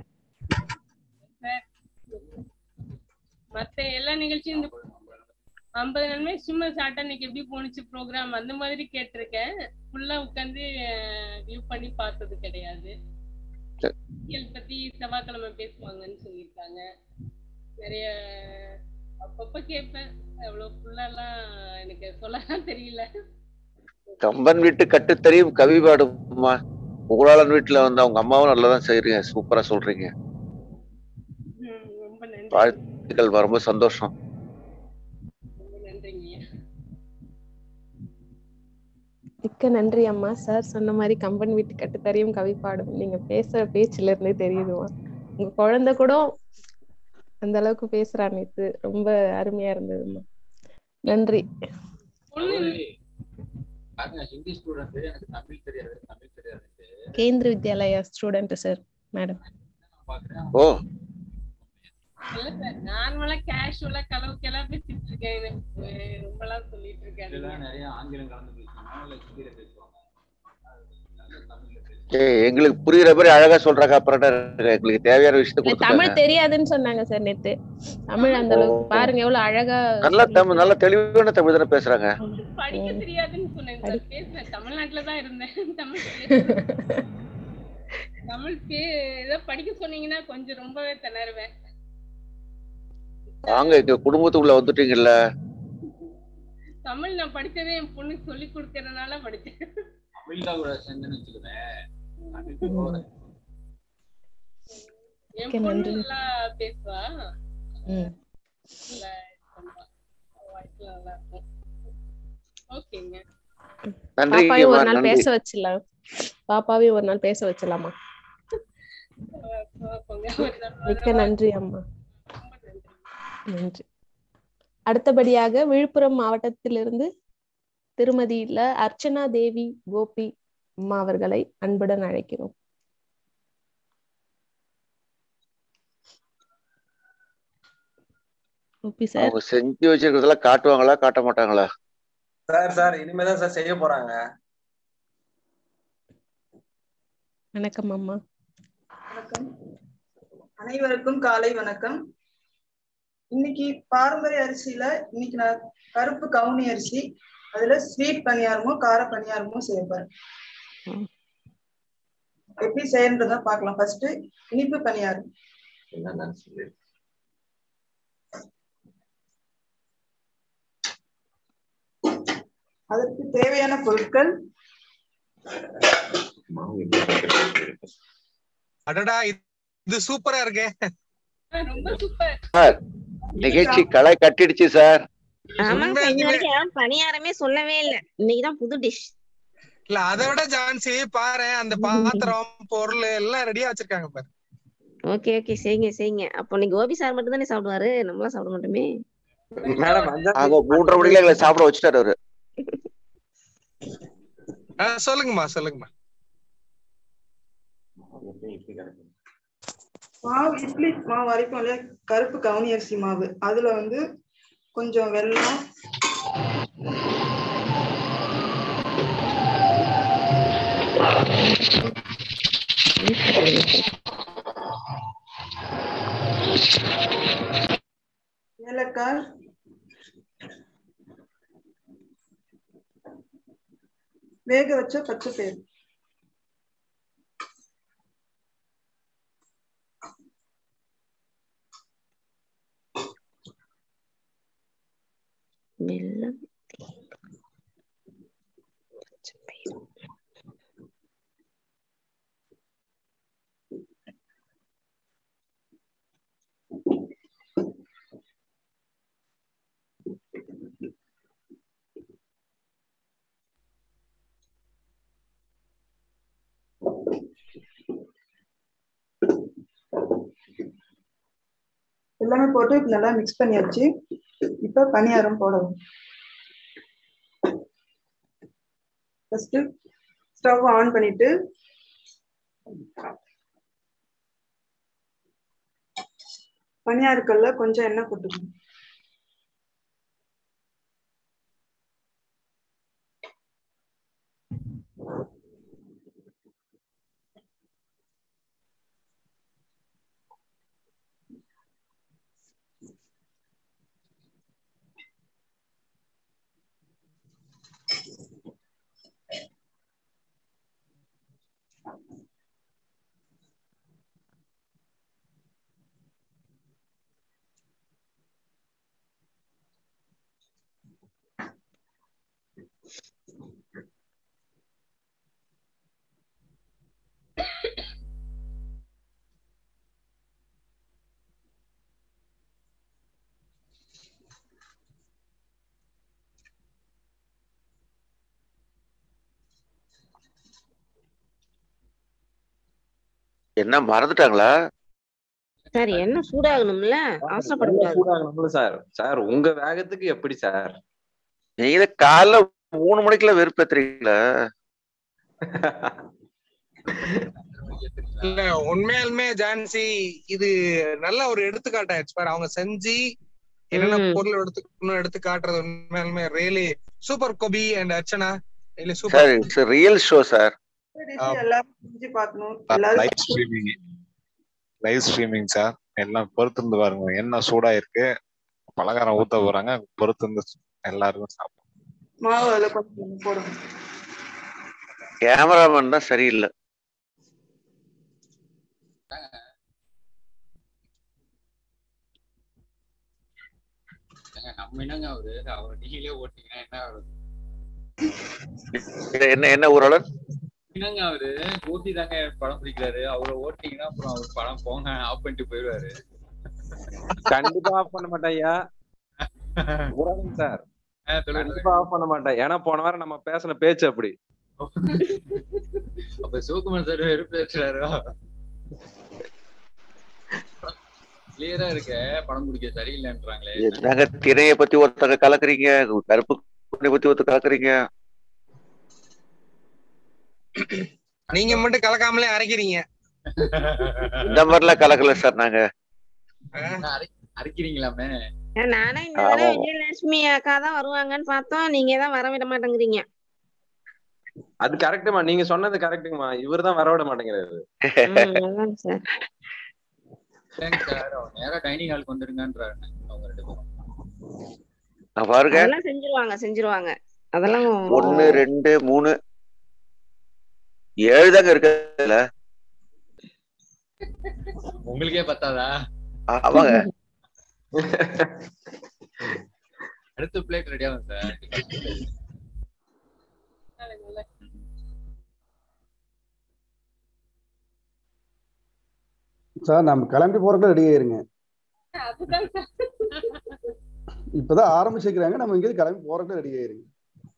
மத்த எல்லா நிகழ்ச்சியும் இந்த ஐம்பது நன்மை சும்மா சாட்டா இன்னைக்கு எப்படி போணுச்சு ப்ரோக்ராம் அந்த மாதிரி கேட்டிருக்கேன் ஃபுல்லா உட்காந்து வியூ பண்ணி பார்த்தது கிடையாது அரசியல் பத்தி செவ்வாய்க்கிழமை பேசுவாங்கன்னு சொல்லியிருக்காங்க நிறைய அப்பப்ப கேட்பேன் அவ்வளவு ஃபுல்லாலாம் எனக்கு சொல்லலாம் தெரியல கம்பன் வீட்டு கட்டு தெரியும் கவி பாடுமா புகழாளன் வீட்டுல வந்து அவங்க அம்மாவும் நல்லதான் செய்றீங்க சூப்பரா சொல்றீங்க ம், ரொம்ப நன்றி வாழ்த்துக்கள் ரொம்ப சந்தோஷம் ரொம்ப நன்றிங்க மிக்க நன்றி அம்மா சார் சொன்ன மாதிரி கம்பன் வீட்டு கட்டுத்தறியும் கவி பாடும் நீங்க பேசுற பேச்சுல இருந்தே தெரியுதுமா உங்க குழந்தை கூட அந்த அளவுக்கு பேசுறா நேத்து ரொம்ப அருமையா இருந்ததுமா நன்றி பாருங்க ஹிந்தி ஸ்டூடெண்ட் எனக்கு தமிழ் தெரியாது தமிழ் தெரியாது கேந்திர வித்யாலயா ஸ்டூடெண்ட் சார் மேடம் பாக்குறேன் ஓ இல்ல சார் நார்மலா கேஷுவலா கலவுக்கெல்லாம் பேசிட்டு இருக்கேன் எனக்கு ரொம்பலாம் சொல்லிட்டு இருக்கேன் இதெல்லாம் நிறைய ஆங்கிலம் கலந்து பேசுவாங்க இல்ல ஹிந்தியில பேசுவாங்க அது நல்ல தமிழ்ல பேசுவாங்க ஏய், எங்களுக்கு புரியுற மாதிரி அழகா சொல்றாங்க அப்புறம் என்ன இருக்கு? எங்களுக்கு தேவையான விஷயத்த இல்ல கொடுத்துட்டாங்க தமிழ் தெரியாதுன்னு சொன்னாங்க சார் நேத்து தமிழ் அந்த அளவுக்கு ஓ. பாருங்க எவ்வளவு அழகா நல்ல தமிழ் நல்ல தெளிவான தமிழ் தானே பேசுறாங்க படிக்க ம். தெரியாதுன்னு சொன்னேன் சார் பேசுனேன் தமிழ்நாட்டுல தான் இருந்தேன் தமிழ் பேசுனேன். தமிழ் பே ஏதோ படிக்க சொன்னீங்கன்னா கொஞ்சம் ரொம்பவே திணறுவேன் வாங்க எங்க குடும்பத்துக்குள்ள வந்துட்டீங்கல்ல தமிழ் நான் படிச்சதே என் பொண்ணுக்கு சொல்லி கொடுக்கறதுனால படிச்சேன் தமிழ் தான் கூட செஞ்சுன்னு வச்சுக்கிறேன் அதுக்கு போறேன் என் Okay, பொண்ணு நன்றி. நல்லா பேசுவா ம். நல்லா இது பண்ணுவா வாய்ஸ்ல நல்லா இருக்கும் ஓகேங்க பாப்பாவையும் நன்றிங்கம்மா ஒரு நாள் நன்றி பேச வச்சிடலாம் பாப்பாவையும் ஒரு நாள் பேச வச்சிடலாமா பாப்போங்க ஒரு நாள் மிக்க வரவா. நன்றி அம்மா ரொம்ப நன்றி நன்றி அடுத்தபடியாக விழுப்புரம் மாவட்டத்திலிருந்து திருமதி ல அர்ச்சனா தேவி கோபி அம்மா அவர்களை அன்புடன் அழைக்கிறோம் கோபி சார் அவங்க செஞ்சு வச்சிருக்கிறதெல்லாம் காட்டுவாங்களா காட்ட மாட்டாங்களா சார் சார் இனிமேதான் சார் செய்ய போறாங்க வணக்கம் அம்மா வணக்கம் அனைவருக்கும் காலை வணக்கம் இன்னைக்கு பாரம்பரிய அரிசியில இன்னைக்கு நான் கருப்பு கவுனி அரிசி அதுல ஸ்வீட் பணியாரமும் கார பணியாரமும் செய்யப்போறேன் எப்படி செய்யறத பார்க்கலாம் ஃபர்ஸ்ட் இனிப்பு பணியாரம் என்னன்னு சொல்லி அதற்கு தேவையான பொருட்கள் அடடா இது- இது சூப்பரா இருக்கே ரொம்ப சூப்பர் சார் நிகழ்ச்சி களை கட்டிடுச்சு சார் ஆமாங்க சார் இன்ன உண்மையாலுமே வரைக்கும் யாரும் பணியாரமே சொல்லவே இல்ல இன்னைக்குதான் புது டிஷ் இல்ல அதை விட ஜான்சி பாரு அந்த பாத்திரம் பொருள் எல்லாம் ரெடியா வச்சிருக்காங்க பாரு ஓகே ஓகே செய்யுங்க செய்யுங்க அப்போ நீங்க கோபி சார் மட்டும் தானே சாப்பிடுவாரு நம்மளாம் சாப்பிட மாட்டோமே மேடம் அஞ்சாம் அவங்க மூன்றரை மணிக்கு எங்களை சாப்பிட வச்சுட்டாரு அவரு ஆ, சொல்லுங்கம்மா சொல்லுங்கம்மா மாவு இட்லி மாவு அரைக்கும் இல்லையா கருப்பு கவுனி அரிசி மாவு அதுல வந்து கொஞ்சம் வெல்லம் ஏலக்காய் வேக வச்ச பச்சை பயிறு வெல்லம் எல்லாமே போட்டு நல்லா மிக்ஸ் பண்ணியாச்சு இப்ப பணியாரம் போடணும் ஃபர்ஸ்ட் ஸ்டவ் ஆன் பண்ணிட்டு பணியாருக்கல்ல கொஞ்சம் எண்ணெய் போட்டுக்கணும் என்ன மறந்துட்டாங்களா சார் என்ன சூடாகணும்ல அவசரப்படக்கூடாது சூடாகணும்ல சார் சார் உங்க வேகத்துக்கு எப்படி சார் நீங்க காலைல மூணு மணிக்கெல்லாம் வெறுப்பேத்துறீங்களா இல்ல உண்மையாலுமே ஜான்சி இது நல்ல ஒரு எடுத்துக்காட்டாச்சு பாரு அவங்க செஞ்சு என்னென்ன ம். பொருள் எடுத்து இன்னும் எடுத்து காட்டுறது உண்மையாலுமே really super Gopi and Archana இல்ல sir super it's real show sir dish எல்லாரும் செஞ்சு பார்க்கணும் எல்லாரும் live streaming live streaming sir எல்லாம் பொறுத்திருந்து பாருங்க என்ன சூடா இருக்கு பலகாரம் ஊத்த போறாங்க பொறுத்திருந்து எல்லாருக்கும் சாப்பிடும் மாவு அதில் கொஞ்சம் போடுங்க கேமராமேன் தான் சரியில்லை ஏங்க, நம்ம என்னங்க அவரு அவர் நீங்களே ஓட்டிங்கன்னா என்ன ஆகுது என்ன என்ன ஊரலன் என்னங்க அவரு ஓட்டி தாங்க படம் பிடிக்கிறாரு அவரை ஓட்டிங்கன்னா அப்புறம் அவர் படம் போங்க ஆஃப் பண்ணிட்டு போயிடுவாரு கண்டிப்பா ஆஃப் பண்ண மாட்டேன் ஐயா முருகன் சார் ஆ, சொல்லுங்க, கண்டிப்பா ஆஃப் பண்ண மாட்டேன் ஏன்னா போன வாரம் நம்ம பேசின பேச்சு அப்படி அப்ப சிவகுமார் சார் வெறுப்பு பேசுறாரோ கிளியரா இருக்க படம் பிடிக்க சரியில்லைன்றாங்களே என்னங்க திரைய பத்தி ஒருத்தங்க கலக்குறீங்க கருப்பு துணி பத்தி ஒருத்தர் கலக்குறீங்க நீங்க மட்டும் கலக்காமலே அரைக்கிறீங்க இந்த மாதிரிலாம் கலக்கல சார் நாங்க அரைக்கிறீங்களாமே நானே இந்த ஆமா. தடவை விஜயலட்சுமி அக்கா தான் வருவாங்கன்னு பார்த்தோம் நீங்க தான் வர விட மாட்டேங்கிறீங்க அது கரெக்டுமா நீங்க சொன்னது கரெக்டுமா இவர் தான் வர விட மாட்டேங்கிறாரு ம், அதான் சார் இல்லைங்க சார் அவர் நேரா டைனிங் ஹாலுக்கு வந்துருங்கன்றாரு அவங்க ரெண்டு பேரும் நான் பாருங்க அதெல்லாம் செஞ்சிருவாங்க செஞ்சிருவாங்க அதெல்லாம் ஒண்ணு ரெண்டு மூணு ஏழு தாங்க இருக்குல்ல உங்களுக்கே பத்தாதா ஆமாங்க அடுத்த பிளேட் ரெடி ஆகும் சார் சார் நம்ம கிளம்பி போறதுக்கு ரெடி ஆயிருங்க அதுதான் சார் இப்பதான் ஆரம்பிச்சிருக்கிறாங்க நம்ம இங்கிருந்து கிளம்பி போறதுக்கு ரெடி ஆயிருங்க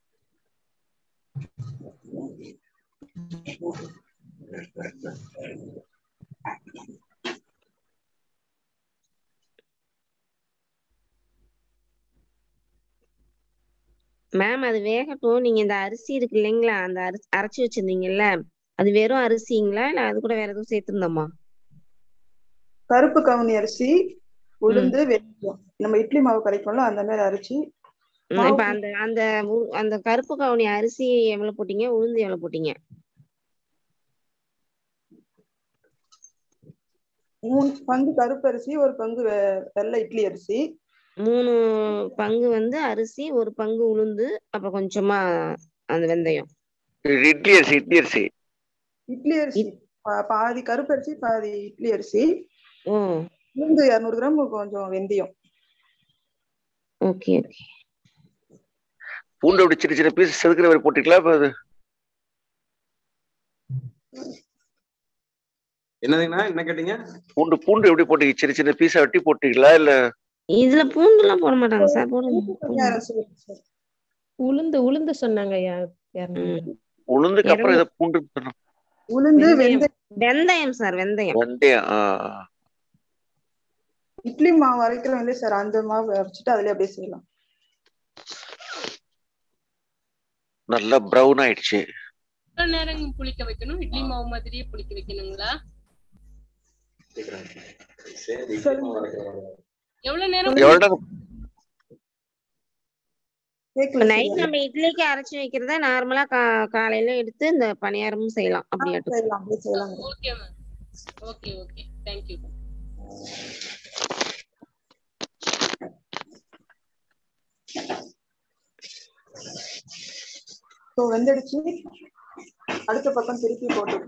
மேம் அது வேகட்டும் நீங்க இந்த அரிசி இருக்கு இல்லைங்களா அந்த அரிசி அரைச்சு வச்சிருந்தீங்கல்ல அது வெறும் அரிசிங்களா இல்ல அது கூட வேற எதுவும் சேர்த்திருந்தோமா கருப்பு கவுனி அரிசி உளுந்து வெந்தயம் நம்ம இட்லி மாவு கரைக்கும்ல அந்த மாதிரி அரைச்சி ம், இப்ப அந்த அந்த உ- அந்த கருப்பு கவுனி அரிசி எவ்வளவு போட்டீங்க உளுந்து எவ்வளவு போட்டீங்க மூணு பங்கு கருப்பு அரிசி ஒரு பங்கு வெ- வெள்ளை இட்லி அரிசி மூணு பங்கு வந்து அரிசி ஒரு பங்கு உளுந்து அப்புறம் கொஞ்சமா அந்த வெந்தயம் இட்லி அரிசி இட்லி அரிசி இட்லி அரிசி பா- பாதி கருப்பு அரிசி பாதி இட்லி அரிசி ஓ உளுந்து இரநூறு கிராம் கொஞ்சம் வெந்தயம் ஓகே ஓகே பூண்டு அப்படி சின்ன சின்ன பீஸ் செதுக்கிற மாதிரி போட்டுக்கலாம் இப்ப அது என்னதுங்கண்ணா என்ன கேட்டீங்க பூண்டு பூண்டு எப்படி போட்டீங்க சின்ன சின்ன பீஸா வெட்டி போட்டீங்களா இல்ல இதுல பூண்டு எல்லாம் போட மாட்டாங்க சார் போடுங்க உளுந்து உளுந்து சொன்னாங்க ஐயா யாருன்னா. உளுந்துக்கு அப்புறம் இதை பூண்டு சொன்னோம். உளுந்து வெந்தயம். வெந்தயம் வெந்தயம் சார் வெந்தயம் வெந்தயம் ஆ, ஆ. இட்லி மாவு அரைக்கிறோம் இல்லையா சார் அந்த மாவு அரைச்சிட்டு அதுலயே அப்படியே செய்யலாம் நல்லா ப்ரௌன் ஆயிடுச்சு எவ்வளவு நேரம் புளிக்க வைக்கணும் இட்லி மாவு மாதிரியே புளிக்க வைக்கணுங்களா எவ்வளவு நேரம் எவ்வளவு நேரம் நைட் நம்ம இட்லிக்கு அரைச்சு வைக்கிறத நார்மலா கா காலையில எடுத்து இந்த பணியாரமும் செய்யலாம் அப்படியாட்டும் செய்யலாம் அப்படியே செய்யலாம் okay ma'am okay okay thank you so வெந்தடிச்சு அடுத்த பக்கம் திருப்பி போட்டு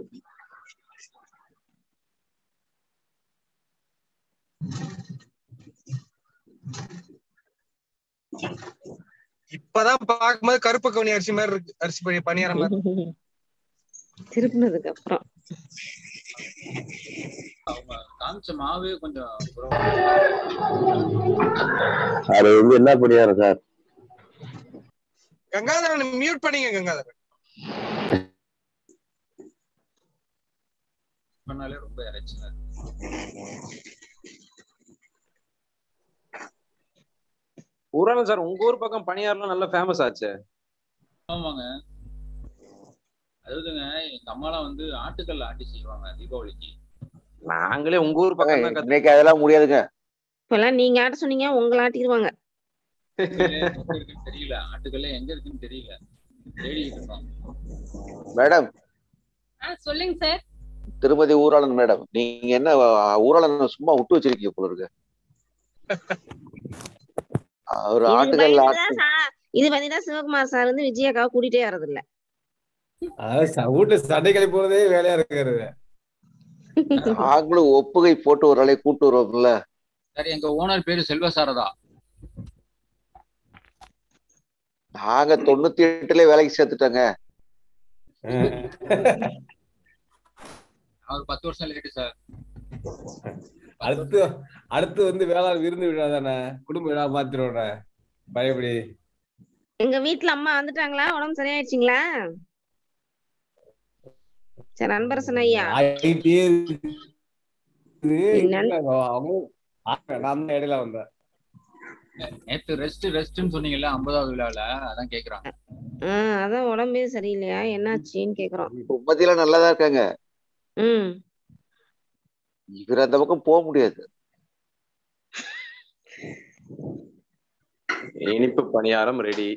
இப்பதான் பார்க்கும்போது கருப்பு கவுனி அரிசி மாதிரி இருக்கு அரிசி பண்ணி பணியார மாதிரி திருப்பினதுக்கு அப்புறம் அவங்க காமிச்ச மாவே கொஞ்சம் அது வந்து என்ன பணியாரம் சார் கங்காதரன் மியூட் பண்ணீங்க கங்காதரன் பண்ணாலே ரொம்ப இறைச்சலா இருக்கு. ஊரான சார் உங்க ஊர் பக்கம் பணியாரெல்லாம் நல்லா ஃபேமஸ் ஆச்சு ஆமாங்க அதுங்க எங்க அம்மாலாம் வந்து ஆட்டுக்கல்ல ஆட்டி செய்வாங்க தீபாவளிக்கு நாங்களே உங்க ஊர் பக்கம் தான் கத்து இன்னைக்கு அதெல்லாம் முடியாதுங்க இப்பெல்லாம் நீங்க ஆட்ட சொன்னீங்க உங்களை ஆட்டிடுவாங்க எங்க இருக்குன்னு தெரியல ஆட்டுக்கல்ல எங்க இருக்குன்னு தெரியல தேடிட்டு இருக்கோம் மேடம் ஆ சொல்லுங்க சார் திருமதி ஊராளன் மேடம் நீங்க என்ன அஹ், ஊராளன் சும்மா விட்டு வச்சிருக்கீங்க போல இருக்கு அவர் இது ஆட்டுகள் பயந்துதான் ஆட்டு சா- இது பாத்தீங்கன்னா சிவகுமார் சார் வந்து விஜயக்காவை கூட்டிட்டே வர்றது இல்ல அதாவது ச- வீட்டு சண்டை கிளப்பி போறதே வேலையா இருக்காரு நாங்களும் ஒப்புகை போட்டு ஒரு ஆளை கூட்டு வருவோம்ல சரி எங்க ஓனர் பேரு செல்வ சாரதா நாங்க தொண்ணூத்தி எட்டுல வேலைக்கு சேர்த்துட்டோங்க அவர் பத்து வருஷம் லேட்டு சார் அடுத்து அடுத்து வந்து வேளாண் விருந்து விழா தானே குடும்ப விழா மாத்திரோட பயப்படி எங்க வீட்டுல அம்மா வந்துட்டாங்களா உடம்பு சரியாயிடுச்சுங்களா சரி அன்பரசன் ஐயா ஆயிட்டே இருக்குது. என்னன்னு? அவங்க நான் தான் இடையில வந்தேன் நேத்து ரெஸ்ட் ரெஸ்ட்னு சொன்னீங்கல்ல ஐம்பதாவது விழால அதான் கேக்குறான் ஆஹ் அதான் உடம்பே சரியில்லையா என்னாச்சுன்னு கேக்குறோம் மத்தியெல்லாம் நல்லாதான் இருக்காங்க ம் இவர் அந்த பக்கம் போக முடியாது இனிப்பு பணியாரம் ரெடி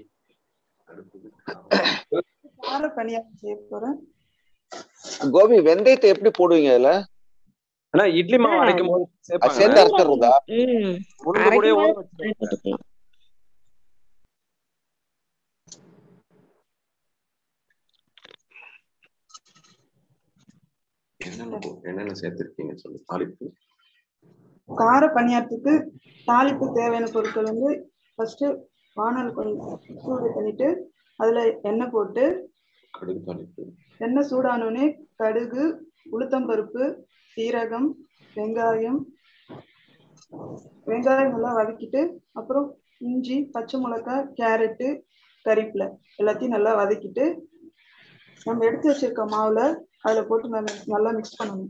கார பணியாரம் செய்ய போறேன் கோபி வெந்தயத்தை எப்படி போடுவீங்க அதுல ஆனா இட்லி மாவு அரைக்கும் போது அது சேர்ந்து அரைச்சிடுறதா ம் உளுந்து கூடயே ஊற அரைக்கும் வச்சிருங்க போட்டுக்கலாம் என்னென்ன போ- என்னென்ன சேர்த்திருக்கீங்க சொல்லு தாளிப்பு கார பணியாரத்துக்கு தாளிப்பு தேவையான பொருட்கள் வந்து ஃபர்ஸ்ட் வானல் கொஞ்சம் சூடு பண்ணிட்டு அதுல எண்ணெய் போட்டு கடுகு தாளிப்பு எண்ணெய் சூடானோடனே கடுகு உளுத்தம்பருப்பு சீரகம் வெங்காயம் வெங்காயம் நல்லா வதக்கிட்டு அப்புறம் இஞ்சி பச்சை மிளகாய் கேரட்டு கறிவேப்பிலை எல்லாத்தையும் நல்லா வதக்கிட்டு நம்ம எடுத்து வச்சிருக்க மாவுல அதுல போட்டு நம்ம நல்லா மிக்ஸ் பண்ணணும்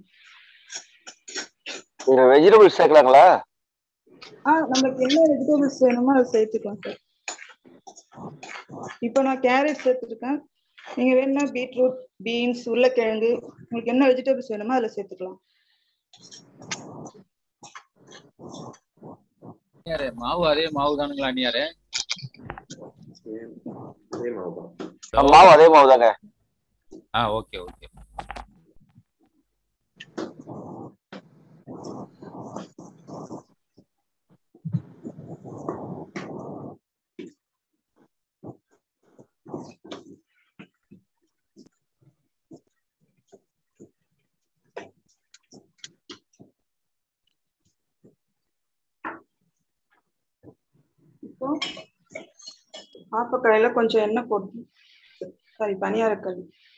இதுல வெஜிடபிள்ஸ் சேர்க்கலாங்களா ஆ நமக்கு என்ன வெஜிடபிள்ஸ் வேணுமோ அதை சேர்த்துக்கலாம் சார் இப்போ நான் கேரட் சேர்த்துருக்கேன் நீங்க வேணும்னா பீட்ரூட் பீன்ஸ் உருளைக்கிழங்கு உங்களுக்கு என்ன வெஜிடபிள்ஸ் வேணுமோ அதில் சேர்த்துக்கலாம் அண்ணியாரே மாவு அதே மாவு தானுங்களா அண்ணியாரே அதே மாவு தான் மாவு அதே மாவு தாங்க ஆ ஓகே ஓகே இப்போ ஆப்பக்கடையில கொஞ்சம் எண்ணெய் போட்டு சாரி பனியாரக்கல்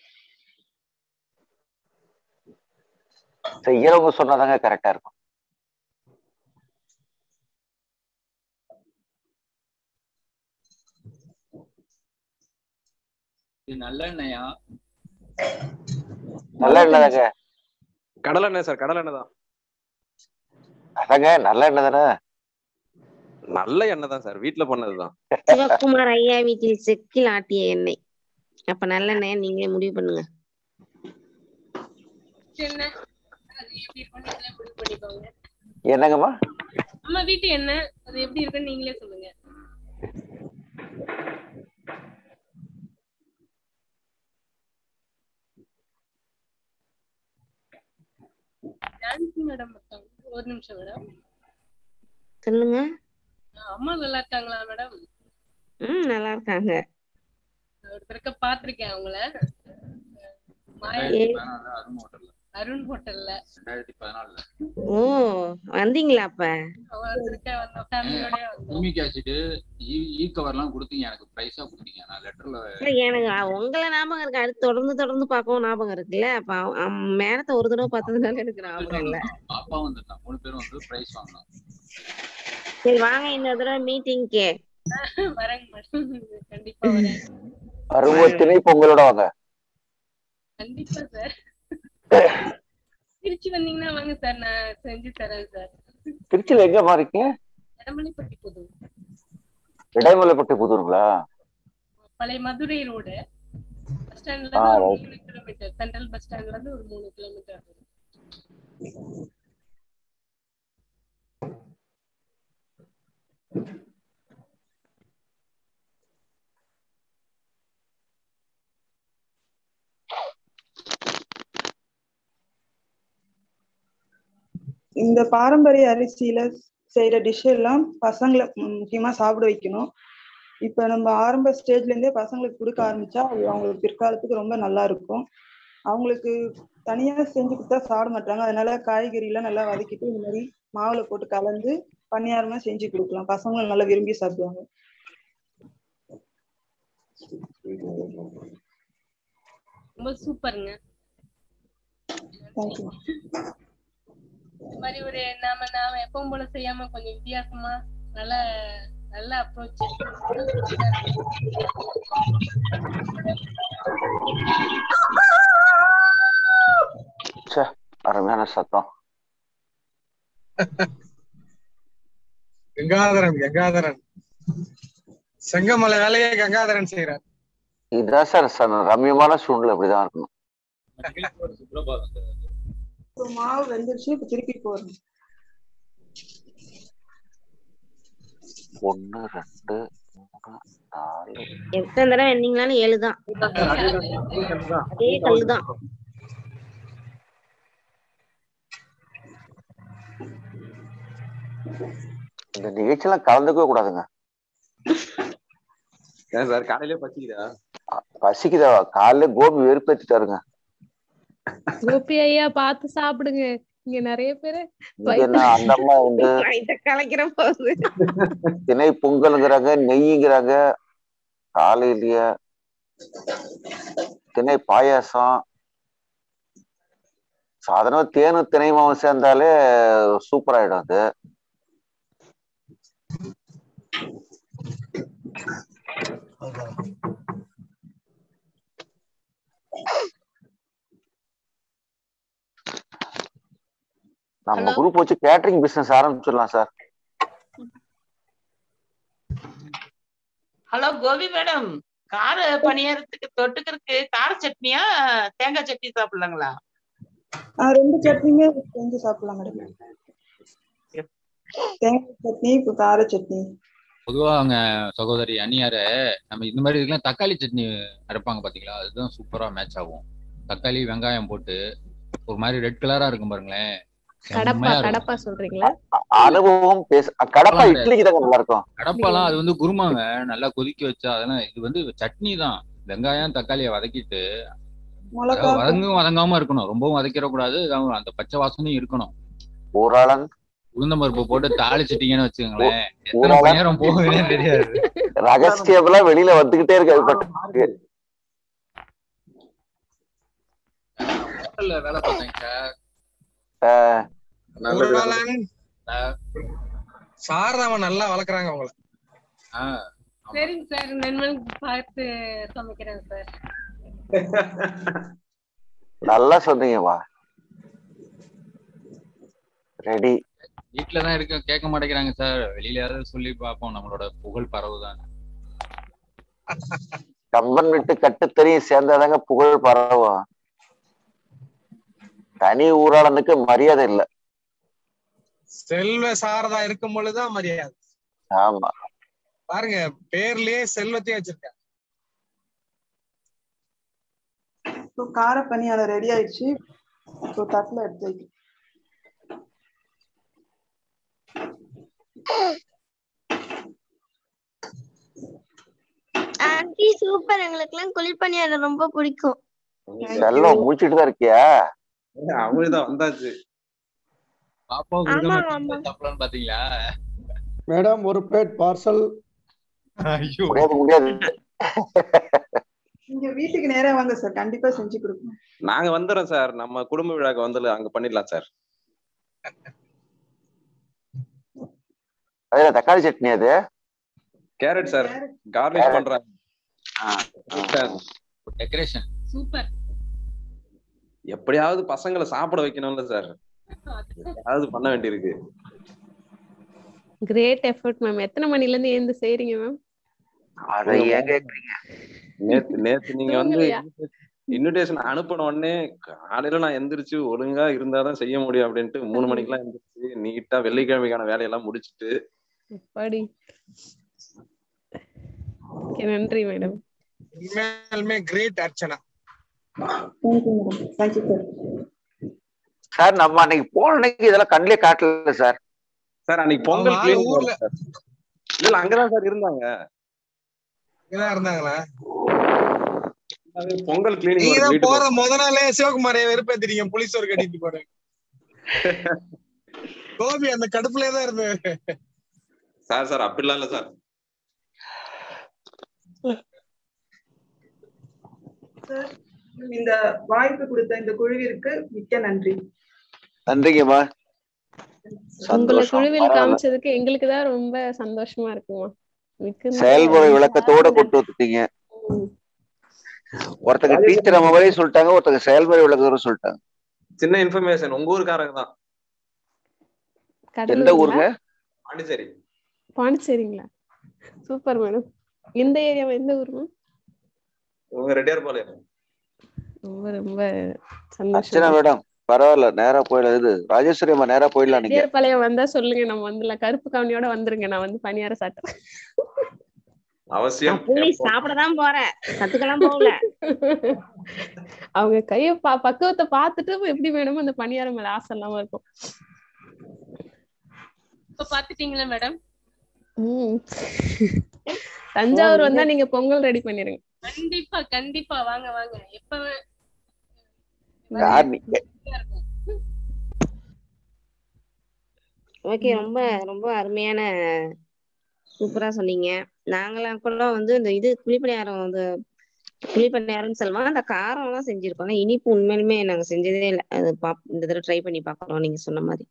செய்யறவங்க சொன்னாதாங்க கரெக்டா இருக்கும் இது நல்லெண்ணெயா நல்ல எண்ணெய் தாங்க கடலை எண்ணெய் சார் கடலை எண்ணெய் தான் அதாங்க நல்ல எண்ணெய் தானே நல்ல எண்ணெய் தான் சார் வீட்டுல பண்ணதுதான் சிவகுமார் ஐயா வீட்டில் செக்கில் ஆட்டிய எண்ணெய் அப்ப நல்லெண்ணெய் நீங்களே முடிவு பண்ணுங்க என்ன அது எப்படி இருக்கும்னு நீங்களே முடிவு பண்ணிக்கோங்க என்னங்கம்மா அம்மா வீட்டு என்ன அது எப்படி இருக்குன்னு நீங்களே சொல்லுங்க ஜான்சி மேடம் இருக்காங்க ஒரு நிமிஷம் மேடம் சொல்லுங்க அம்மா நல்லா இருக்காங்களா மேடம் ம் நல்லா இருக்காங்க ஒரு தடக்க பாத்திருக்கேன் அவங்கள மாயா ரெண்டாயிரத்தி பதினாலுல அருண் ஹோட்டல்ல அருண் ஹோட்டல்ல ரெண்டாயிரத்தி பதினாலுல ஓ வந்தீங்களா அப்ப ஒரு தடக்க வந்தோம் ஃபேமிலியோட வந்தோம் பூமிக் ஆசிட் இ கவர்லாம் கொடுத்தீங்க எனக்கு பிரைஸா கொடுத்தீங்க நான் லெட்டர்ல இல்ல, எனக்கு அ- உங்களை ஞாபகம் இருக்கு அடுத்து தொடர்ந்து தொடர்ந்து பார்க்கவும் ஞாபகம் இருக்குல்ல அப்ப அவ- அவ- மேடத்தை ஒரு தடவை பார்த்ததுனால எனக்கு ஞாபகம் இல்ல அப்பா வந்துட்டான் மூணு பேரும் வந்து பிரைஸ் வாங்கினோம் சரி வாங்க இன்னொரு தடவை மீட்டிங்க்கு வரேங்க மேடம் கண்டிப்பா வரேன் அறுபத்தினை பொங்கலோட வாங்க கண்டிப்பா சார் திருச்சி வந்தீங்கன்னா வாங்க சார் நான் செஞ்சு தரேன் சார் திருச்சியில எங்க இருக்கீங்க இடமலைப்பட்டி புது இடைமலைப்பட்டி புதூருங்களா பழைய மதுரை ரோடு பஸ் ஸ்டாண்ட்ல ஆ, இருந்து ஒரு right. மூணு கிலோமீட்டர் சென்ட்ரல் பஸ் ஸ்டாண்ட்ல இருந்து ஒரு மூணு கிலோமீட்டர் இந்த பாரம்பரிய அரிசியில செய்யற டிஷ் எல்லாம் பசங்களை ம், முக்கியமா சாப்பிட வைக்கணும் இப்ப நம்ம ஆரம்ப ஸ்டேஜ்ல இருந்தே பசங்களுக்கு கொடுக்க ஆரம்பிச்சா அது அவங்களுக்கு பிற்காலத்துக்கு ரொம்ப நல்லா இருக்கும் அவங்களுக்கு தனியா செஞ்சு கொடுத்தா சாப்பிட மாட்டாங்க அதனால காய்கறி எல்லாம் நல்லா வதக்கிட்டு இந்த மாதிரி மாவுல போட்டு கலந்து பணியாரமா செஞ்சு கொடுக்கலாம் பசங்களும் நல்லா விரும்பி சாப்பிடுவாங்க ரொம்ப சூப்பருங்க தேங்க்யூ இந்த மாதிரி ஒரு நாம நாம எப்பவும் போல செய்யாம கொஞ்சம் வித்தியாசமா நல்ல நல்ல அப்ரோச் ச்சே அருமையான சத்தம் கங்காதரன் கங்காதரன் செங்கமலை வேலையை கங்காதரன் செய்யறார் இதுதான் சார் ச- ரம்யமான சூழ்நிலை அப்படிதான் இருக்கணும் சுப்ரபாதம் சார் இப்போ மாவு வெந்துருச்சு இப்ப திருப்பி போடணும் ஒண்ணு ரெண்டு மூணு நாலு எத்தனை தடவை எண்ணீங்களாலும் ஏழு தான் அதே கல்லு தான் இந்த நிகழ்ச்சியெல்லாம் கலந்துக்கவே கூடாதுங்க ஏன் சார் காலையிலே பசிக்குதா பசிக்குதா காலையில கோபி வெறுப்பேத்திட்டாருங்க கோபி ஐயா பார்த்து சாப்பிடுங்க இங்க நிறைய பேரு இங்க என்ன அந்த அம்மா வந்து வயித்தை கலைக்கிற போகுது திணை பொங்கலுங்கிறாங்க நெய்யுங்கிறாங்க காலையிலயே திணை பாயாசம் சாதாரண தேனும் திணை மாவும் சேர்ந்தாலே சூப்பர் ஆயிடும் அது நம்ம குரூப் வச்சு கேட்டரிங் பிசினஸ் ஆரம்பிச்சிடலாம் சார் ஹலோ கோபி மேடம் கார பணியாரத்துக்கு தொட்டுக்கிறதுக்கு கார சட்னியா தேங்காய் சட்னி சாப்பிடலாங்களா ஆஹ் ரெண்டு சட்னியுமே செஞ்சு சாப்பிடலாம் மேடம் தேங்காய் சட்னி இப்போ கார சட்னி பொதுவா அவங்க சகோதரி அண்ணியார நம்ம இந்த மாதிரி இதுக்கெல்லாம் தக்காளி சட்னி அரைப்பாங்க பாத்தீங்களா அதுதான் சூப்பரா மேட்ச் ஆகும் தக்காளி வெங்காயம் போட்டு ஒரு மாதிரி ரெட் கலரா இருக்கும் பாருங்களேன் கடப்பா செம்மையா இருக்கும் கடப்பா சொல்றீங்களா அனுபவம் பேச கடப்பா ஆமாங்க. இட்லிக்கு தாங்க நல்லா இருக்கும் கடப்பாலாம் அது வந்து குருமாங்க நல்லா கொதிக்க வச்சா அதெல்லாம் இது வந்து சட்னி தான் வெங்காயம் தக்காளியை வதக்கிட்டு மிளகா அதாவது வதங்கும் வதங்காம இருக்கணும் ரொம்பவும் வதக்கிட கூடாது அதாவது அந்த பச்சை வாசனையும் இருக்கணும் ஊராளன் உளுந்தம் பருப்பு போட்டு தாளிச்சிட்டீங்கன்னு வச்சுக்கோங்களேன் எத்தனை ஊராளன் மணி நேரம் போகுதுன்னே தெரியாது ரகசியம்ல வெளியில வந்துகிட்டே இருக்கு அது பாட்டுக்கு. ஹோட்டல்ல வேலை பார்த்தேங்க சார் ஆஹ் ஊராளன் சாரதாமன் நல்லா வளர்க்குறாங்க அவங்கள ஆஹ் சரிங்க சார் நண்பனுக்கு பார்த்து சமைக்கிறேன் சார் நல்லா சொன்னீங்க வா ரெடி வீட்டுல தான் இருக்க கேட்க மாட்டேங்கிறாங்க சார் வெளியிலயாவது சொல்லி பார்ப்போம் நம்மளோட புகழ் பரவுதான் கம்பன் விட்டு கட்டுத்தறியும் சேர்ந்தாதாங்க புகழ் பரவும் தனி ஊராளனுக்கு மரியாதை இல்ல செல்வ சாரதா இருக்கும் பொழுதுதான் மரியாதை ஆமா பாருங்க பேர்லயே செல்வத்தையும் வச்சிருக்காங்க இப்போ கார பணியாரம் ரெடி ஆயிடுச்சு இப்போ தட்டுல எடுத்து வைக்க ஆண்டி சூப்பர் எங்களுக்கு எல்லாம் குளிர் பணியாரம் ரொம்ப பிடிக்கும் செல்லம் முடிச்சிட்டு தான் இருக்கியா அவங்கதான் வந்தாச்சு பாப்பாவுக்கு இருக்க ஆமா, மட்டும் சாப்பிடலாம்னு பாத்தீங்களா மேடம் ஒரு பிளேட் பார்சல் ஐயோ முடியாது முடியாது நீங்க வீட்டுக்கு நேரா வாங்க சார் கண்டிப்பா செஞ்சு கொடுப்போம் நாங்க வந்துடுறோம் சார் நம்ம குடும்ப விழாக்கு வந்து அங்க பண்ணிடலாம் சார் அதுல தக்காளி சட்னி அது கேரட் சார் கார்னிஷ் பண்றாங்க டெக்கரேஷன் சூப்பர் எப்படியாவது பசங்களை சாப்பிட வைக்கணும்ல சார் ஏதாவது பண்ண வேண்டியிருக்கு கிரேட் எஃபர்ட் மேம் எத்தனை மணில இருந்து எழுந்து செய்றீங்க மேம் அதை ஏன் கேக்குறீங்க நேத்து நேத்து நீங்க வந்து தூங்கலையா? இன்விடேஷன் அனுப்பின உடனே காலையில நான் எந்திரிச்சு ஒழுங்கா இருந்தாதான் செய்ய முடியும் அப்படின்ட்டு மூணு மணிக்கெல்லாம் எந்திரிச்சு நீட்டா வெள்ளிக்கிழமைக்கான வேலையெல்லாம் முடிச்சிட்டு படி ஓகே நன்றி மேடம் உண்மையாலுமே great Archana thank you madam thank you sir sir நம்ம அன்னைக்கு போன அன்னைக்கு இதெல்லாம் கண்ணிலே காட்டல சார் சார் அன்னைக்கு பொங்கல் அவங்க ஆளு கிளீனிங் ஊர்ல சார் இல்ல இல்ல அங்கதான் சார் இருந்தாங்க இங்கதான் இருந்தாங்களா அது பொங்கல் கிளீனிங் நீங்க ஒரு தான் வீட்டுக்கு போற முத நாளே சிவகுமாரைய வெறுப்பேத்திட்டீங்க புலிஸ் ஒரு கட்டிட்டு போறேன் கோபி அந்த கடுப்புலயே தான் இருந்தாரு சார் சார் அப்படிலாம் இல்ல சார் சார் இந்த வாய்ப்பு கொடுத்த இந்த குழுவிற்கு மிக்க நன்றி நன்றிங்கம்மா உங்களை சந்தோஷம் குழுவில் பரவாயில்ல காமிச்சதுக்கு எங்களுக்கு தான் ரொம்ப சந்தோஷமா இருக்குமா மிக்க செயல்முறை விளக்கத்தோட கொண்டு வந்துட்டீங்க ஒருத்தங்க டீச்சர் முறையும் சொல்லிட்டாங்க ஒருத்தங்க செயல்முறை விளக்கத்தோட சொல்லிட்டாங்க சின்ன இன்ஃபர்மேஷன் உங்க ஊருக்காரங்க தான் எந்த கடலூருங்களா ஊருங்க பாண்டிச்சேரி பாண்டிச்சேரிங்களா சூப்பர் மேடம் இந்த ஏரியா எந்த ஊருமா உங்க ரெட்டியார் பாளையம் ரொம்ப ரொம்ப சந்தோஷம் அர்ச்சனா மேடம் பரவாயில்ல நேரா போயிடலாம் இது ராஜேஸ்வரி அம்மா நேரா போயிடலாம் நீங்க ரெட்டியார் பாளையம் வந்தா சொல்லுங்க நம்ம வந்துடலாம் கருப்பு கவனியோட வந்துருங்க நான் வந்து பணியார சாப்பிட்டேன் அவசியம் புளி சாப்பிடதான் போறேன் கத்துக்கலாம் போகல அவங்க கைய பா பக்குவத்தை பார்த்துட்டு எப்படி வேணுமோ அந்த பணியாரம் மேல ஆசை இல்லாம இருக்கும் இப்ப பாத்துட்டீங்களா மேடம் உம் தஞ்சாவூர் வந்தா நீங்க பொங்கல் ரெடி பண்ணிருங்க கண்டிப்பா கண்டிப்பா வாங்க வாங்க எப்ப வே- யார் நீங்க ஓகே ரொம்ப ரொம்ப அருமையான சூப்பரா சொன்னீங்க நாங்களாம் கூட வந்து இந்த இது குழிப்பணியாரம் வந்து குழிப்பணியாரம்னு சொல்லுவாங்க அந்த காரம் எல்லாம் செஞ்சிருக்கோம் ஆனா இனிப்பு உண்மையிலுமே நாங்க செஞ்சதே இல்லை அது பாப் இந்த தடவை ட்ரை பண்ணி பார்க்கறோம் நீங்க சொன்ன மாதிரி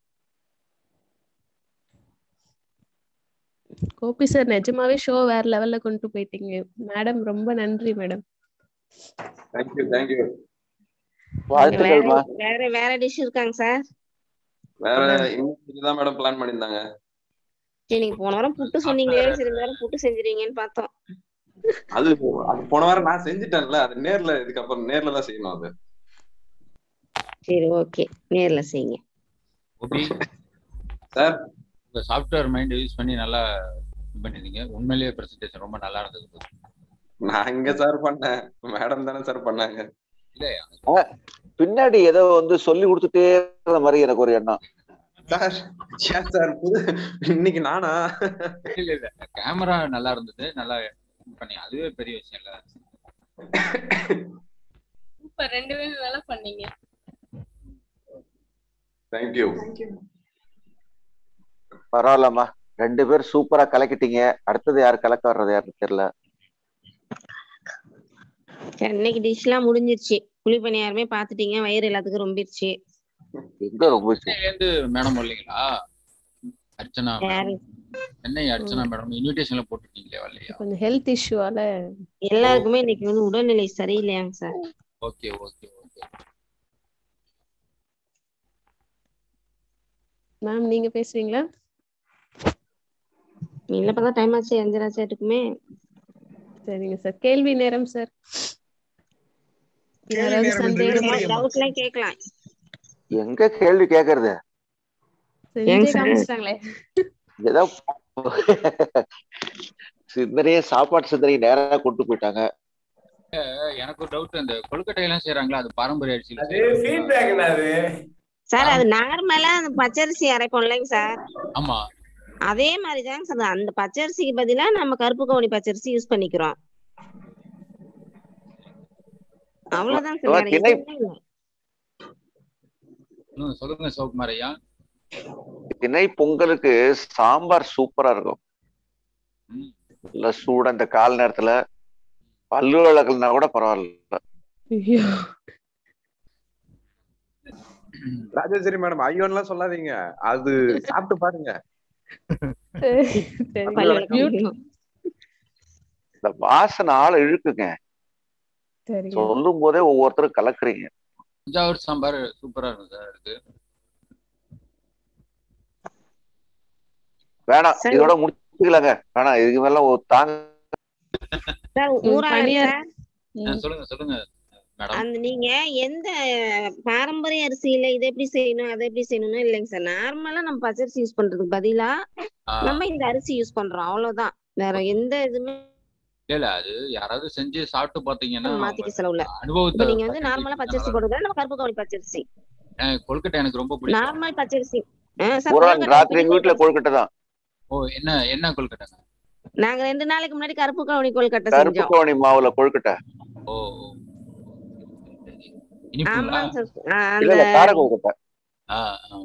கோபி சார் நிஜமாவே ஷோ வேற லெவல்ல கொண்டு போயிட்டீங்க மேடம் ரொம்ப நன்றி மேடம் தேங்க்யூ தேங்க்யூ வேற வாழ்த்துக்கள்மா வேற வேற டிஷ் இருக்காங்க சார் வேற இன்னைக்கு இதுதான் மேடம் பிளான் பண்ணியிருந்தாங்க சரி நீங்க போன வாரம் புட்டு சொன்னீங்களே சரி இந்த வாரம் புட்டு செஞ்சிருவீங்கன்னு பார்த்தோம் அது அது போன வாரம் நான் செஞ்சுட்டேன்ல அது நேர்ல இதுக்கப்புறம் நேர்ல தான் செய்யணும் அது சரி ஓகே நேர்ல செய்யுங்க ஓபி சார் உங்க சாஃப்ட்வேர் மைண்ட் யூஸ் பண்ணி நல்லா இது பண்ணிருந்தீங்க உண்மையிலேயே பிரசன்டேஷன் ரொம்ப நல்லா இருந்தது நான் இங்க சார் பண்ணேன் மேடம் தானே சார் பண்ணாங்க இல்லையா ஆ, பின்னாடி ஏதோ வந்து சொல்லி கொடுத்துட்டே இருந்த மாதிரி எனக்கு ஒரு எண்ணம் சார் ஏன் சார் புது இன்னைக்கு நானா இல்ல இல்ல கேமரா நல்லா இருந்தது நல்லா இது பண்ணி அதுவே பெரிய விஷயம் இல்ல சூப்பர் ரெண்டு பேரும் நல்லா பண்ணீங்க தேங்க்யூ பரவாயில்லம்மா ரெண்டு பேரும் சூப்பரா கலக்கிட்டீங்க அடுத்தது யார் கலக்க வர்றது யாருன்னு தெரியல சரி, இன்னைக்கு டிஷ் எல்லாம் முடிஞ்சிருச்சு குழி பணியாரமே பாத்துட்டீங்க வயிறு எல்லாத்துக்கும் ரொம்பிருச்சு எங்க ரொம்ப இருந்து மேடம் வரலீங்களா அர்ச்சனா யாரு? சென்னை அர்ச்சனா மேடம் இன்விடேஷன்ல போட்டிருக்கீங்களே வரலையா கொஞ்சம் ஹெல்த் இஷ்யூவால எல்லாருக்குமே இன்னைக்கு வந்து உடல்நிலை சரியில்லையாங்க sir okay okay okay ma'am நீங்க பேசுறீங்களா இல்லப்பதான் டைம் ஆச்சு அஞ்சரை சேட்டுக்குமே சரிங்க சார் கேள்வி நேரம் சார் யாராவது சந்தேகமா டவுட் எல்லாம் கேட்கலாம் எங்க கேள்வி கேக்குறது செஞ்சே காமிச்சிட்டாங்களே ஏதோ சிந்தனையே சாப்பாட்டு சிந்தனையை நேரா கொண்டு போயிட்டாங்க எனக்கு ஒரு டவுட் அந்த கொழுக்கட்டை எல்லாம் செய்யறாங்களா அது பாரம்பரிய அரிசியில அது ஃபீட்பேக்னா அது சார் அது நார்மலா அந்த பச்சரிசி அரைப்போம் இல்லைங்க சார் ஆமா அதே மாதிரிதாங்க சார் அந்த பச்சரிசிக்கு பதிலா நம்ம கருப்பு கவுனி பச்சரிசி யூஸ் பண்ணிக்கிறோம் அவ்வளவுதான் சார் வேற திணை எதுவுமே இல்ல ம், சொல்லுங்க சிவகுமார் ஐயா திணை பொங்கலுக்கு சாம்பார் சூப்பரா இருக்கும் நல்ல சூட அந்த கால நேரத்துல பல்லு விளக்கலனா கூட பரவாயில்ல ராஜேஸ்வரி மேடம் ஐயோன்லாம் சொல்லாதீங்க அது சாப்பிட்டு பாருங்க இந்த வாசனை ஆளை இழுக்குங்க சரிங்க சொல்லும் போதே ஒவ்வொருத்தரும் கலக்குறீங்க தஞ்சாவூர் சாம்பார் சூப்பரா இருக்கும் சார் இருக்கு வேணாம் சரி. இதோட முடிச்சுக்கலாங்க வேணாம் இதுக்கு மேல ஒரு தாங்க சார் ஊரா பணியார் சார் ஆ, சொல்லுங்க சொல்லுங்க மேடம் அந்த நீங்க எந்த பாரம்பரிய அரிசியில இதை எப்படி செய்யணும் அதை எப்படி செய்யணும்னு இல்லைங்க சார் நார்மலா நம்ம பச்சரிசி யூஸ் பண்றதுக்கு பதிலா ஆ. நம்ம இந்த அரிசி யூஸ் பண்றோம் அவ்வளவுதான் வேற எந்த இதுவுமே இல்ல இல்ல அது யாராவது செஞ்சு சாப்பிட்டு பாத்தீங்கன்னா மாத்திக்க செலவுல இப்ப அனுபவத்தை நீங்க வந்து நார்மலா பச்சரிசி போடுறது நம்ம கருப்பு கவுனி பச்சரிசி அஹ் கொழுக்கட்டை எனக்கு ரொம்ப பிடிக்கும் நார்மல் பச்சரிசி ஆ, சார் பூரா கொழுக்கட்டை ராத்திரி எங்க புளி வீட்டுல கொழுக்கட்டை தான் ஓ என்ன என்ன கொழுக்கட்டைங்க நாங்க ரெண்டு நாளைக்கு முன்னாடி கருப்பு கவுனி கொழுக்கட்டை கருப்பு செஞ்சோம் கவுனி மாவுல கொழுக்கட்டை ஓ ஓ. இனிப்புங்களா ஆமாங்க சார் ஆ, இல்ல அந்த இல்ல கார கொழுக்கட்டை ஆ ஆ.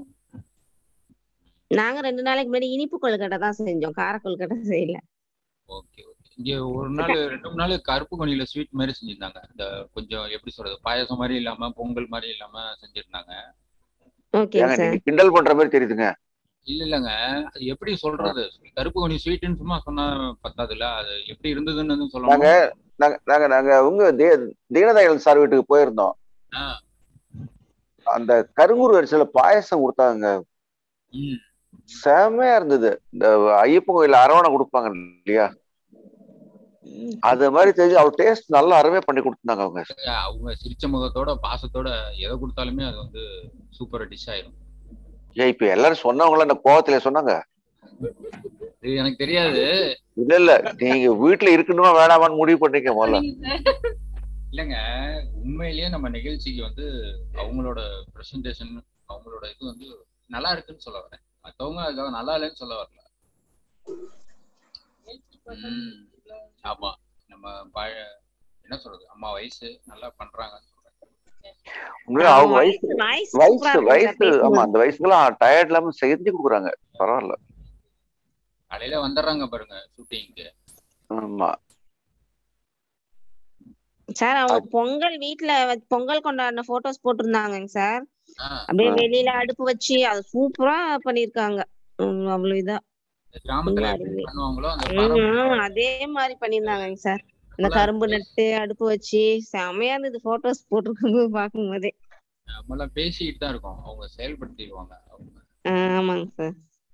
நாங்க ரெண்டு நாளைக்கு முன்னாடி இனிப்பு கொழுக்கட்டை தான் செஞ்சோம் கார கொழுக்கட்டை செய்யல ஓகே ஓகே இங்க ஒரு நாள் ரெண்டு மூணு நாள் கருப்பு கனியில ஸ்வீட் மாதிரி செஞ்சிருந்தாங்க இந்த கொஞ்சம் எப்படி சொல்றது பாயாசம் மாதிரி இல்லாம பொங்கல் மாதிரி இல்லாம செஞ்சிருந்தாங்க ஓகேங்க ஏங்க சார் நீங்க கிண்டல் பண்ற மாதிரி தெரியுதுங்க இல்ல இல்லங்க அது எப்படி சொல்றது கருப்பு கனி ஸ்வீட்னு சும்மா சொன்னா பத்தாதுல்ல அது எப்படி இருந்ததுன்னு நாங்க சொல்லணும் நாங்க நாங்க நாங்க உங்க தீ- தீனதயாளன் சார் வீட்டுக்கு போயிருந்தோம் ஆ அந்த கருங்கூர் அரிசியில பாயசம் கொடுத்தாங்க ம் செமையா இருந்தது இந்த ஐயப்பன் கோயில்ல அரவணை கொடுப்பாங்க இல்லையா அது மாதிரி தெரிஞ்சு அவர் டேஸ்ட் நல்லா அருமையா பண்ணி கொடுத்தாங்க அவங்க அவங்க சிரிச்ச முகத்தோட பாசத்தோட எதை கொடுத்தாலுமே அது வந்து சூப்பர் டிஷ் ஆயிரும் ஏன் இப்ப எல்லாரும் சொன்னவங்கள அந்த கோவத்துல சொன்னாங்க இது எனக்கு தெரியாது இல்ல இல்ல நீங்க வீட்டுல இருக்கணுமா வேணாமான்னு முடிவு பண்ணிக்க முதல்ல இல்லைங்க உண்மையிலேயே நம்ம நிகழ்ச்சிக்கு வந்து அவங்களோட ப்ரெசன்டேஷன் அவங்களோட இது வந்து நல்லா இருக்குன்னு சொல்ல வரேன் மற்றவங்க அதுக்காக நல்லா இல்லைன்னு சொல்ல வரல ம், ஆமா நம்ம பழ என்ன சொல்றது அம்மா வயசு நல்லா பண்றாங்கன்னு சொல்றேன் உண்மையா அவங்க வயசு வாய்ஸ் சூப்பரா வயசு இருக்கும் சார் வயசு ஆமா பேசும்போது அந்த வயசுக்குலாம் டயர்ட் இல்லாம செஞ்சு கொடுக்குறாங்க பரவாயில்ல காலையில வந்துடுறாங்க பாருங்க ஷூட்டிங்க்கு ஆமா சார் அவங்க பொங்கல் வீட்ல வ- பொங்கல் கொண்டாடின போட்டோஸ் போட்டிருந்தாங்கங்க சார் ஆ அப்படியே ஆ. வெளியில அடுப்பு வச்சு அது சூப்பரா பண்ணிருக்காங்க உம், அவ்வளவு இதா இந்த கிராமத்துல ரொம்ப எப்படி அருமை பண்ணுவாங்களோ அந்த உம், பாரம்பரிய உம், அதே மாதிரி பண்ணியிருந்தாங்கங்க சார் இந்த நம்மளாம் கரும்பு நட்டு அடுப்பு வச்சு செமையா இருந்தது போட்டோஸ் போட்டிருக்கும் பார்க்கும் போதே நம்மளாம் பேசிக்கிட்டு தான் இருக்கோம் அவங்க செயல்படுத்திடுவாங்க அவங்க ஆ, ஆமாங்க சார்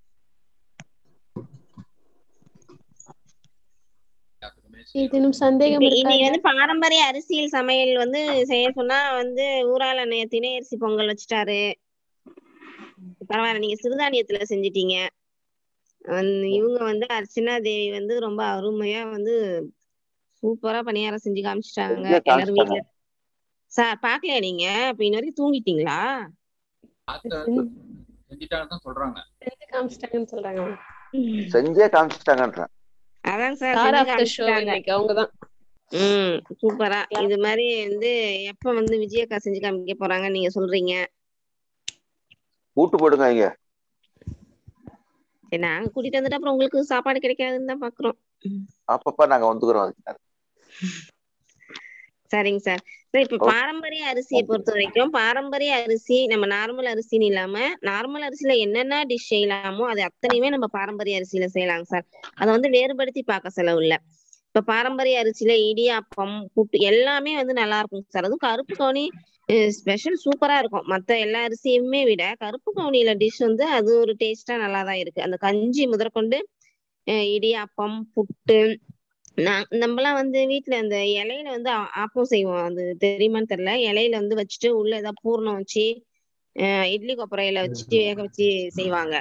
எல்லாத்துக்குமே ஏதேனும் சந்தேகம் இப்ப இருக்கா இன்னைக்கு ஐயா? வந்து பாரம்பரிய அரசியல் சமையல் வந்து செய்ய சொன்னா வந்து ஊரால நெ- திணை அரிசி பொங்கல் வச்சுட்டாரு பரவாயில்ல நீங்க சிறுதானியத்துல செஞ்சிட்டீங்க வந்து இவங்க வந்து அர்ச்சனா தேவி வந்து ரொம்ப அருமையா வந்து சூப்பரா பணியாரம் செஞ்சு காமிச்சிட்டாங்க செஞ்சே எல்லாரும் வீட்ல காமிச்சிட்டாங்க சார் பாக்கலையா நீங்க இப்ப இன்ன வரைக்கும் தூங்கிட்டீங்களா பார்த்து செஞ்சுட்டாங்கன்னு தான் சொல்றாங்க செஞ்சு காமிச்சிட்டாங்கன்னு சொல்றாங்க செஞ்சே காமிச்சிட்டாங்கன்றேன் அதாங்க சார் ஸ்டார் செஞ்சு ஆஃப் த ஷோ காமிச்சிட்டாங்க இன்னைக்கு அவங்கதான் ம் சூப்பரா இது மாதிரி வந்து எப்ப வந்து விஜயக்கா செஞ்சு காமிக்க போறாங்க நீங்க சொல்றீங்க கூட்டு போடுங்க இங்க சரி நாங்க கூட்டிட்டு வந்துட்டு அப்புறம் உங்களுக்கு சாப்பாடு கிடைக்காதுன்னு தான் பாக்குறோம் அப்பப்ப நாங்க வந்துக்கிறோம் அதுக்கு சரிங்க சார் சார் இப்ப ஓகே பாரம்பரிய அரிசியை பொறுத்த வரைக்கும் பாரம்பரிய அரிசி நம்ம நார்மல் அரிசின்னு இல்லாம நார்மல் அரிசியில என்னென்ன டிஷ் செய்யலாமோ அது அத்தனையுமே நம்ம பாரம்பரிய அரிசியில செய்யலாங்க சார் அதை வந்து வேறுபடுத்தி பார்க்க செலவு இல்ல இப்ப பாரம்பரிய அரிசியில இடியாப்பம் புட்டு எல்லாமே வந்து நல்லா இருக்கும் சார் அதுவும் கருப்பு கவுனி ஸ்பெஷல் சூப்பரா இருக்கும் மத்த எல்லா அரிசியுமே விட கருப்பு கவுனியில டிஷ் வந்து அது ஒரு டேஸ்டா நல்லா தான் இருக்கு அந்த கஞ்சி முதற்கொண்டு அஹ் இடியாப்பம் புட்டு நான் நம்மலாம் வந்து வீட்ல அந்த இலையில வந்து ஆ- ஆப்பம் செய்வோம் அது தெரியுமான்னு தெரியல இலையில வந்து வச்சுட்டு உள்ள ஏதாவது பூர்ணம் வச்சு அஹ் இட்லி கொப்பரையில வச்சு வேக வச்சு செய்வாங்க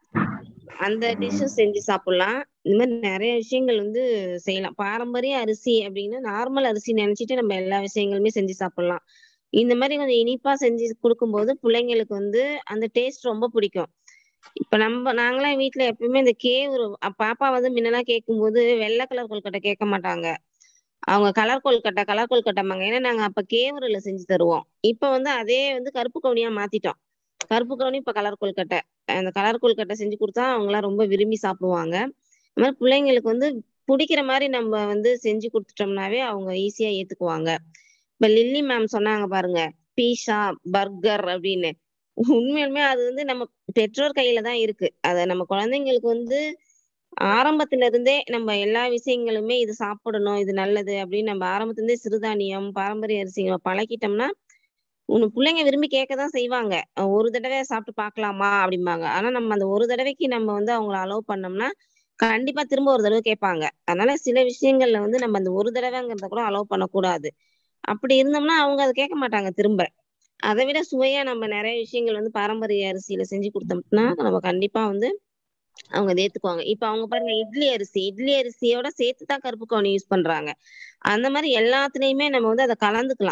அந்த டிஷ்ஷும் செஞ்சு சாப்பிடலாம் இந்த மாதிரி நிறைய விஷயங்கள் வந்து செய்யலாம் பாரம்பரிய அரிசி அப்படின்னா நார்மல் அரிசி நினைச்சிட்டு நம்ம எல்லா விஷயங்களுமே செஞ்சு சாப்பிடலாம் இந்த மாதிரி கொஞ்சம் இனிப்பா செஞ்சு கொடுக்கும்போது பிள்ளைங்களுக்கு வந்து அந்த டேஸ்ட் ரொம்ப பிடிக்கும் இப்ப நம்ம நாங்களாம் வீட்ல எப்பயுமே இந்த கேவுரு அ- பாப்பா வந்து முன்னெல்லாம் கேட்கும்போது வெள்ளை கலர் கொழுக்கட்டை கேட்க மாட்டாங்க அவங்க கலர் கொழுக்கட்டை கலர் கொழுக்கட்டைம்பாங்க ஏன்னா நாங்க அப்ப கேவுருல செஞ்சு தருவோம் இப்ப வந்து அதே வந்து கருப்பு கவுனியா மாத்திட்டோம் கருப்பு கவுனி இப்ப கலர் கொழுக்கட்டை அந்த கலர் கொழுக்கட்டை செஞ்சு கொடுத்தா அவங்க எல்லாம் ரொம்ப விரும்பி சாப்பிடுவாங்க இந்த மாதிரி பிள்ளைங்களுக்கு வந்து பிடிக்கிற மாதிரி நம்ம வந்து செஞ்சு கொடுத்துட்டோம்னாவே அவங்க ஈஸியா ஏத்துக்குவாங்க இப்ப லில்லி மேம் சொன்னாங்க பாருங்க பீஸா பர்கர் அப்படின்னு உண்மையுமே அது வந்து நம்ம பெற்றோர் கையில தான் இருக்கு அத நம்ம குழந்தைங்களுக்கு வந்து ஆரம்பத்துல இருந்தே நம்ம எல்லா விஷயங்களுமே இது சாப்பிடணும் இது நல்லது அப்படின்னு நம்ம ஆரம்பத்துல இருந்தே சிறுதானியம் பாரம்பரிய அரிசிகளை பழக்கிட்டோம்னா உன் பிள்ளைங்க விரும்பி கேட்க தான் செய்வாங்க அஹ் ஒரு தடவை சாப்பிட்டு பார்க்கலாமா அப்படிம்பாங்க ஆனா நம்ம அந்த ஒரு தடவைக்கு நம்ம வந்து அவங்கள அலோவ் பண்ணோம்னா கண்டிப்பா திரும்ப ஒரு தடவை கேட்பாங்க அதனால சில விஷயங்கள்ல வந்து நம்ம அந்த ஒரு தடவைங்கிறத கூட அலோவ் பண்ணக்கூடாது அப்படி இருந்தோம்னா அவங்க அதை கேட்க மாட்டாங்க திரும்ப அதை விட சுவையா நம்ம நிறைய விஷயங்கள் வந்து பாரம்பரிய அரிசியில செஞ்சு கொடுத்தோம்னா நம்ம கண்டிப்பா வந்து அவங்க அதை ஏத்துக்குவாங்க இப்ப அவங்க பாருங்க இட்லி அரிசி இட்லி அரிசியோட சேர்த்து தான் கருப்பு கவுனி யூஸ் பண்றாங்க அந்த மாதிரி எல்லாத்துலயுமே நம்ம வந்து அதை கலந்துக்கலாம்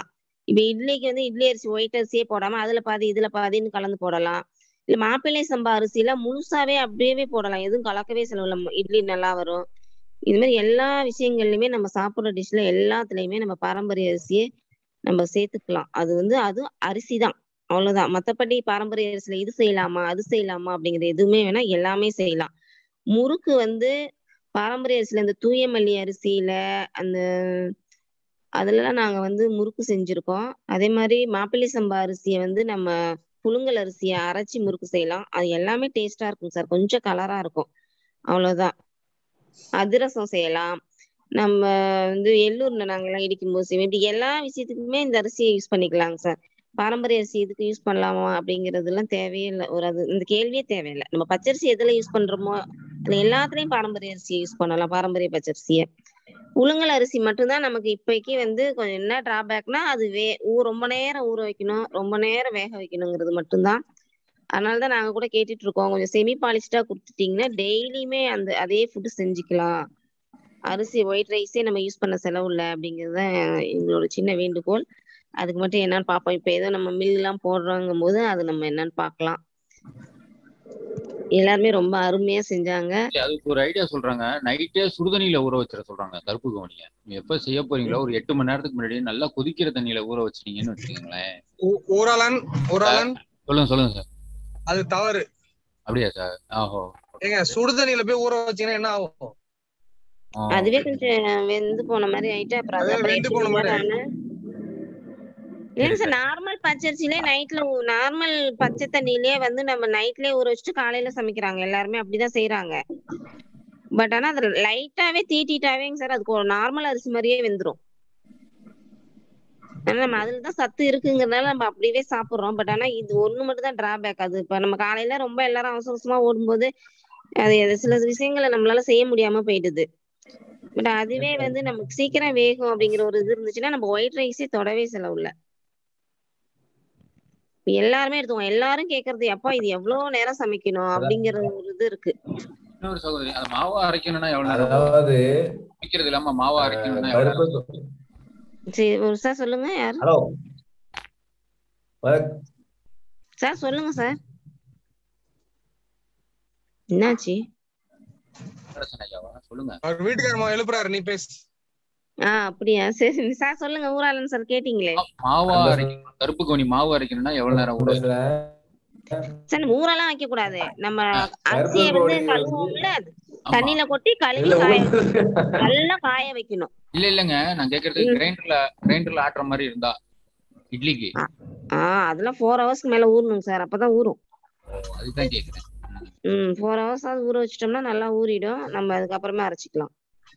இப்ப இட்லிக்கு வந்து இட்லி அரிசி ஒயிட் அரிசியே போடாம அதுல பாதி இதுல பாதின்னு கலந்து போடலாம் இல்ல மாப்பிள்ளை சம்பா அரிசியில முழுசாவே அப்படியே போடலாம் எதுவும் கலக்கவே செலவில்ல இட்லி நல்லா வரும் இது மாதிரி எல்லா விஷயங்கள்லயுமே நம்ம சாப்பிடுற டிஷ்ல எல்லாத்துலயுமே நம்ம பாரம்பரிய அரிசியே நம்ம சேர்த்துக்கலாம் அது வந்து அது அரிசி தான் அவ்வளவுதான் மத்தபடி பாரம்பரிய அரிசியில இது செய்யலாமா அது செய்யலாமா அப்படிங்கிறது எதுவுமே வேணா எல்லாமே செய்யலாம் முறுக்கு வந்து பாரம்பரிய அரிசியில இந்த தூய மல்லி அரிசியில அந்த அதுலலாம் நாங்க வந்து முறுக்கு செஞ்சிருக்கோம் அதே மாதிரி மாப்பிள்ளை சம்பா அரிசியை வந்து நம்ம புழுங்கல் அரிசியை அரைச்சி முறுக்கு செய்யலாம் அது எல்லாமே டேஸ்டா இருக்கும் சார் கொஞ்சம் கலரா இருக்கும் அவ்வளவுதான் அதிரசம் செய்யலாம் நம்ம வந்து எள்ளூர்ல நாங்கெல்லாம் இடிக்கும் போது செய்வோம் இப்படி எல்லா விஷயத்துக்குமே இந்த அரிசியை யூஸ் பண்ணிக்கலாங்க சார் பாரம்பரிய அரிசி இதுக்கு யூஸ் பண்ணலாமா அப்படிங்கிறது எல்லாம் தேவையே இல்லை ஒரு அது இந்த கேள்வியே தேவையில்லை நம்ம பச்சரிசி எதுல யூஸ் பண்றோமோ அதுல எல்லாத்துலயும் பாரம்பரிய அரிசியை யூஸ் பண்ணலாம் பாரம்பரிய பச்சரிசியை உளுங்கல் அரிசி மட்டும்தான் நமக்கு இப்போதைக்கு வந்து கொஞ்சம் என்ன டிராபேக்னா அது வே ஊ ரொம்ப நேரம் ஊற வைக்கணும் ரொம்ப நேரம் வேக வைக்கணுங்கிறது மட்டும்தான் அதனாலதான் நாங்க கூட கேட்டுட்டு இருக்கோம் கொஞ்சம் செமி பாலிஷ்டா கொடுத்துட்டீங்கன்னா டெய்லியுமே அந்த அதே ஃபுட்டு செஞ்சுக்கலாம் அரிசி ஒயிட் ரைஸே நம்ம யூஸ் பண்ண செலவு இல்லை அப்படிங்கிறது தான் எங்களோட சின்ன வேண்டுகோள் அதுக்கு மட்டும் என்னன்னு பார்ப்போம் இப்போ ஏதோ நம்ம மில் எல்லாம் போடுறோங்கும் போது அது நம்ம என்னன்னு பார்க்கலாம் எல்லாருமே ரொம்ப அருமையா செஞ்சாங்க இல்ல, அதுக்கு ஒரு ஐடியா சொல்றாங்க நைட்டே சுடுதண்ணியில ஊற வச்சிட சொல்றாங்க கருப்பு கவனிய நீங்க எப்ப செய்ய போறீங்களோ ஒரு எட்டு மணி நேரத்துக்கு முன்னாடி நல்லா கொதிக்கிற தண்ணியில ஊற வச்சிட்டீங்கன்னு வச்சுக்கோங்களேன் ஊ- ஊராளன் ஊராளன் சொல்லுங்க சொல்லுங்க சார் அது தவறு அப்படியா சார் ஆஹோ ஏங்க சுடுதண்ணியில போய் ஊற வச்சீங்கன்னா என்ன ஆகும் ஆ, அதுவே கொஞ்சம் வெந்து போன மாதிரி ஆயிட்டு அப்புறம் அது அதே அப்புறம் வெந்து எட்டு போன மணி மாதிரி நேரம் ஆனா இல்லைங்க சார் நார்மல் பச்சரிசிலே நைட்ல நார்மல் பச்சை தண்ணியிலே வந்து நம்ம நைட்லயே ஊற வச்சுட்டு காலையில சமைக்கிறாங்க எல்லாருமே அப்படிதான் செய்யறாங்க பட் ஆனா அது லைட்டாவே தீட்டிட்டாவேங்க சார் அதுக்கு ஒரு நார்மல் அரிசி மாதிரியே வெந்துரும் ஆனா நம்ம அதுலதான் சத்து இருக்குங்கிறதுனால நம்ம அப்படியே சாப்பிடுறோம் பட் ஆனா இது ஒண்ணு மட்டும் தான் டிராபேக் அது இப்ப நம்ம காலையில ரொம்ப எல்லாரும் அவசர அவசரமா ஓடும்போது அது அது சில விஷயங்களை நம்மளால செய்ய முடியாம போயிடுது பட் அதுவே வந்து நமக்கு சீக்கிரம் வேகும் அப்படிங்கிற ஒரு இது இருந்துச்சுன்னா நம்ம ஒயிட் ரைஸே தொடவே செலவு இல்ல இப்ப எல்லாருமே எடுத்துக்கோங்க எல்லாரும் கேக்குறது எப்பா இது எவ்வளவு நேரம் சமைக்கணும் அப்படிங்கிற ஒரு இது இருக்கு இன்னொரு சகோதரி அந்த மாவா அரைக்கணும்னா எவ்வளவு நேரம் அதாவது சமைக்கிறது இல்லாம மாவா அரைக்கணும்னா எவ்வளவு நேரம் கருப்பு சரி ஒரு சார் சொல்லுங்க யாரு ஹலோ சார் சொல்லுங்க சார் என்னாச்சு நடராஜன் ஐயாவா சொல்லுங்க அவர் வீட்டுக்காரமா எழுப்புறாரு நீ பேசு ஆஹ் அப்படியா சரி சார் சொல்லுங்க ஊராளன் சார் கேட்டீங்களே மாவா அரைக்கணும் கருப்பு கவுனி மாவு அரைக்கணும்னா எவ்வளவு நேரம் ஊற வைக்கணும்? சார் நம்ம ஊரெல்லாம் வைக்க கூடாது நம்ம கருப்பு அரிசியை வந்து கோழி கழுவுவோம்ல அது ஆமா. தண்ணியில கொட்டி கழுவி இல்ல காய ஊர் நல்லா காய வைக்கணும் இல்ல இல்லங்க நான் கேக்குறது ம். கிரைண்டர்ல கிரைண்டர்ல ஆட்டுற மாதிரி இருந்தா இட்லிக்கு ஆஹ் அதெல்லாம் ஃபோர் ஹவர்ஸ்க்கு மேல ஊறணும் சார் அப்பதான் ஊறும் ஓ, அதுதான் கேக்குறேன் ம் ஃபோர் ஹவர்ஸ் ஆகுது ஊற வச்சிட்டோம்னா நல்லா ஊறிடும் நம்ம அதுக்கப்புறமா அரைச்சிக்கலாம்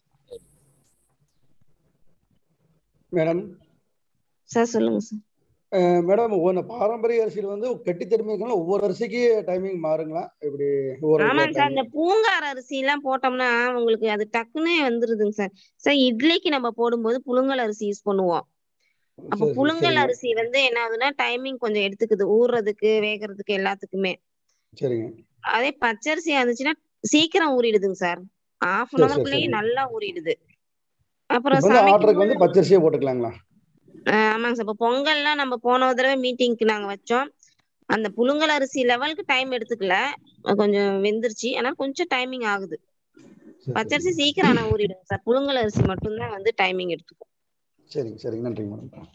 மேடம் சார் சொல்லுங்க சார் மேடம் ஒன்று பாரம்பரிய அரிசியில் வந்து கெட்டித்தன்மை இருக்கலாம் ஒவ்வொரு அரிசிக்கு டைமிங் மாறுங்களா இப்படி ஒவ்வொரு ஆமாங்க சார் இந்த பூங்கார அரிசி எல்லாம் போட்டோம்னா உங்களுக்கு அது டக்குன்னே வந்துருதுங்க சார் சார் இட்லிக்கு நம்ம போடும்போது புழுங்கல் அரிசி யூஸ் பண்ணுவோம் அப்ப சரி, சரி, புழுங்கல் சரிங்க. அரிசி வந்து என்ன ஆகுதுன்னா டைமிங் கொஞ்சம் எடுத்துக்குது ஊறுறதுக்கு வேகறதுக்கு எல்லாத்துக்குமே சரிங்க அதே பச்சரிசியா இருந்துச்சுன்னா சீக்கிரம் ஊறிடுதுங்க சார் ஆஃப் அன் சரி, சரி, ஹவர்க்குள்ளேயே சரிங்க. நல்லா ஊறிடுது அப்புறம் இப்போ வந்து சமைக்கும் ஆர்டருக்கு வந்து பச்சரிசியே போட்டுக்கலாங்களா ஆஹ் ஆமாங்க சார் இப்போ பொங்கல்லாம் நம்ம போன தடவை மீட்டிங்க்கு நாங்க வச்சோம் அந்த புழுங்கல் அரிசி லெவலுக்கு டைம் எடுத்துக்கல அஹ் கொஞ்சம் வெந்துருச்சு ஆனா கொஞ்சம் டைமிங் ஆகுது பச்சரிசி சீக்கிரம் ஆனா ஊறிடுங்க சார் புழுங்கல் அரிசி மட்டும்தான் வந்து டைமிங் எடுத்துக்கும் சரிங்க சரிங்க நன்றிங்க மேடம்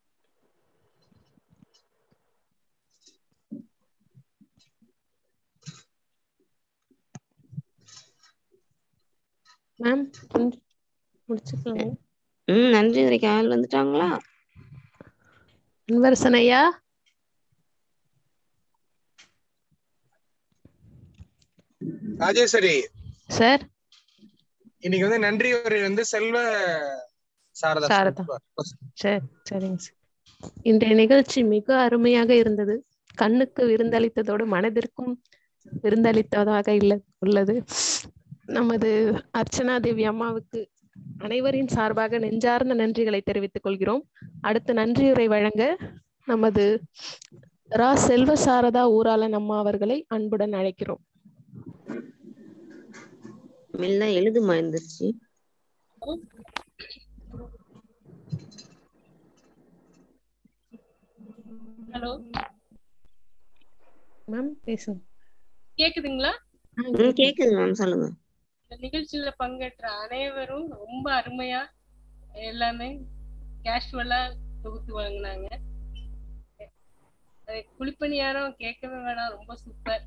மேம் முடிச்சுக்கலாம் ம் நன்றி வரைக்கும் ஆள் வந்துட்டாங்களா அன்பரசன் ஐயா ராஜேஸ்வரி சார் இன்னைக்கு வந்து நன்றி உரை வந்து செல்வ சாரதா சாரதா சரி சரிங்க சார் இன்றைய நிகழ்ச்சி மிக அருமையாக இருந்தது கண்ணுக்கு விருந்தளித்ததோடு மனதிற்கும் விருந்தளித்ததாக இல்ல உள்ளது நமது அர்ச்சனா தேவி அம்மாவுக்கு அனைவரின் சார்பாக நெஞ்சார்ந்த நன்றிகளை தெரிவித்துக் கொள்கிறோம் அடுத்து நன்றியுரை வழங்க நமது ரா செல்வ சாரதா ஊராளன் அம்மா அவர்களை அன்புடன் அழைக்கிறோம் மெல்ல எழுதுமா எந்திரிச்சு ஹலோ மேம் பேசுங்க கேக்குதுங்களா ம் கேக்குது மேம் சொல்லுங்க இந்த நிகழ்ச்சியில பங்கேற்ற அனைவரும் ரொம்ப அருமையா எல்லாமே கேஷுவலா தொகுத்து வழங்கினாங்க அது குழிப்பணியாரம் கேட்கவே வேணாம் ரொம்ப சூப்பர்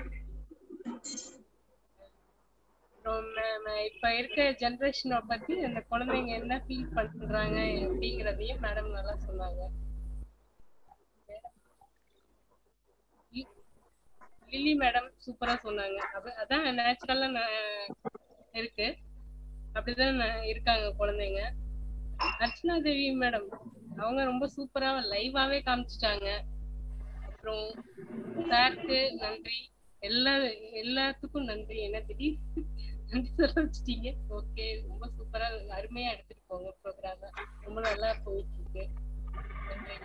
அப்புறம் ம- ம- இப்ப இருக்க ஜெனரேஷனை பத்தி அந்த குழந்தைங்க என்ன ஃபீல் பண்றாங்க அப்படிங்கறதையும் மேடம் நல்லா சொன்னாங்க லி- லில்லி மேடம் சூப்பரா சொன்னாங்க அப்ப அதான் நேச்சுரலா இருக்கு அப்படிதான் ந- இருக்காங்க குழந்தைங்க அர்ச்சனா தேவி மேடம் அவங்க ரொம்ப சூப்பரா லைவாவே காமிச்சிட்டாங்க அப்புறம் சாருக்கு நன்றி எல்லா எல்லாத்துக்கும் நன்றி என்ன திடீர் நன்றி சொல்ல வச்சுட்டீங்க ஓகே ரொம்ப சூப்பரா அருமையா எடுத்துட்டு போங்க ப்ரோக்ராம் ரொம்ப நல்லா போயிட்டு இருக்கு நன்றி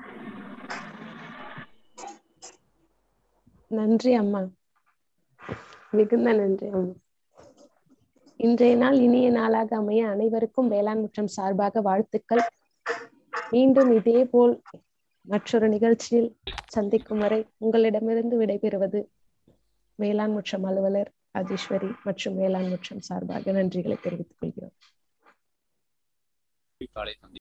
நன்றி அம்மா மிகுந்த நன்றி அம்மா இன்றைய நாள் இனிய நாளாக அமைய அனைவருக்கும் வேளாண் முற்றம் சார்பாக வாழ்த்துக்கள் மீண்டும் இதே போல் மற்றொரு நிகழ்ச்சியில் சந்திக்கும் வரை உங்களிடமிருந்து விடைபெறுவது வேளாண் முற்றம் அலுவலர் ராஜேஸ்வரி மற்றும் வேளாண் முற்றம் சார்பாக நன்றிகளை தெரிவித்துக் கொள்கிறோம் காலை சந்தி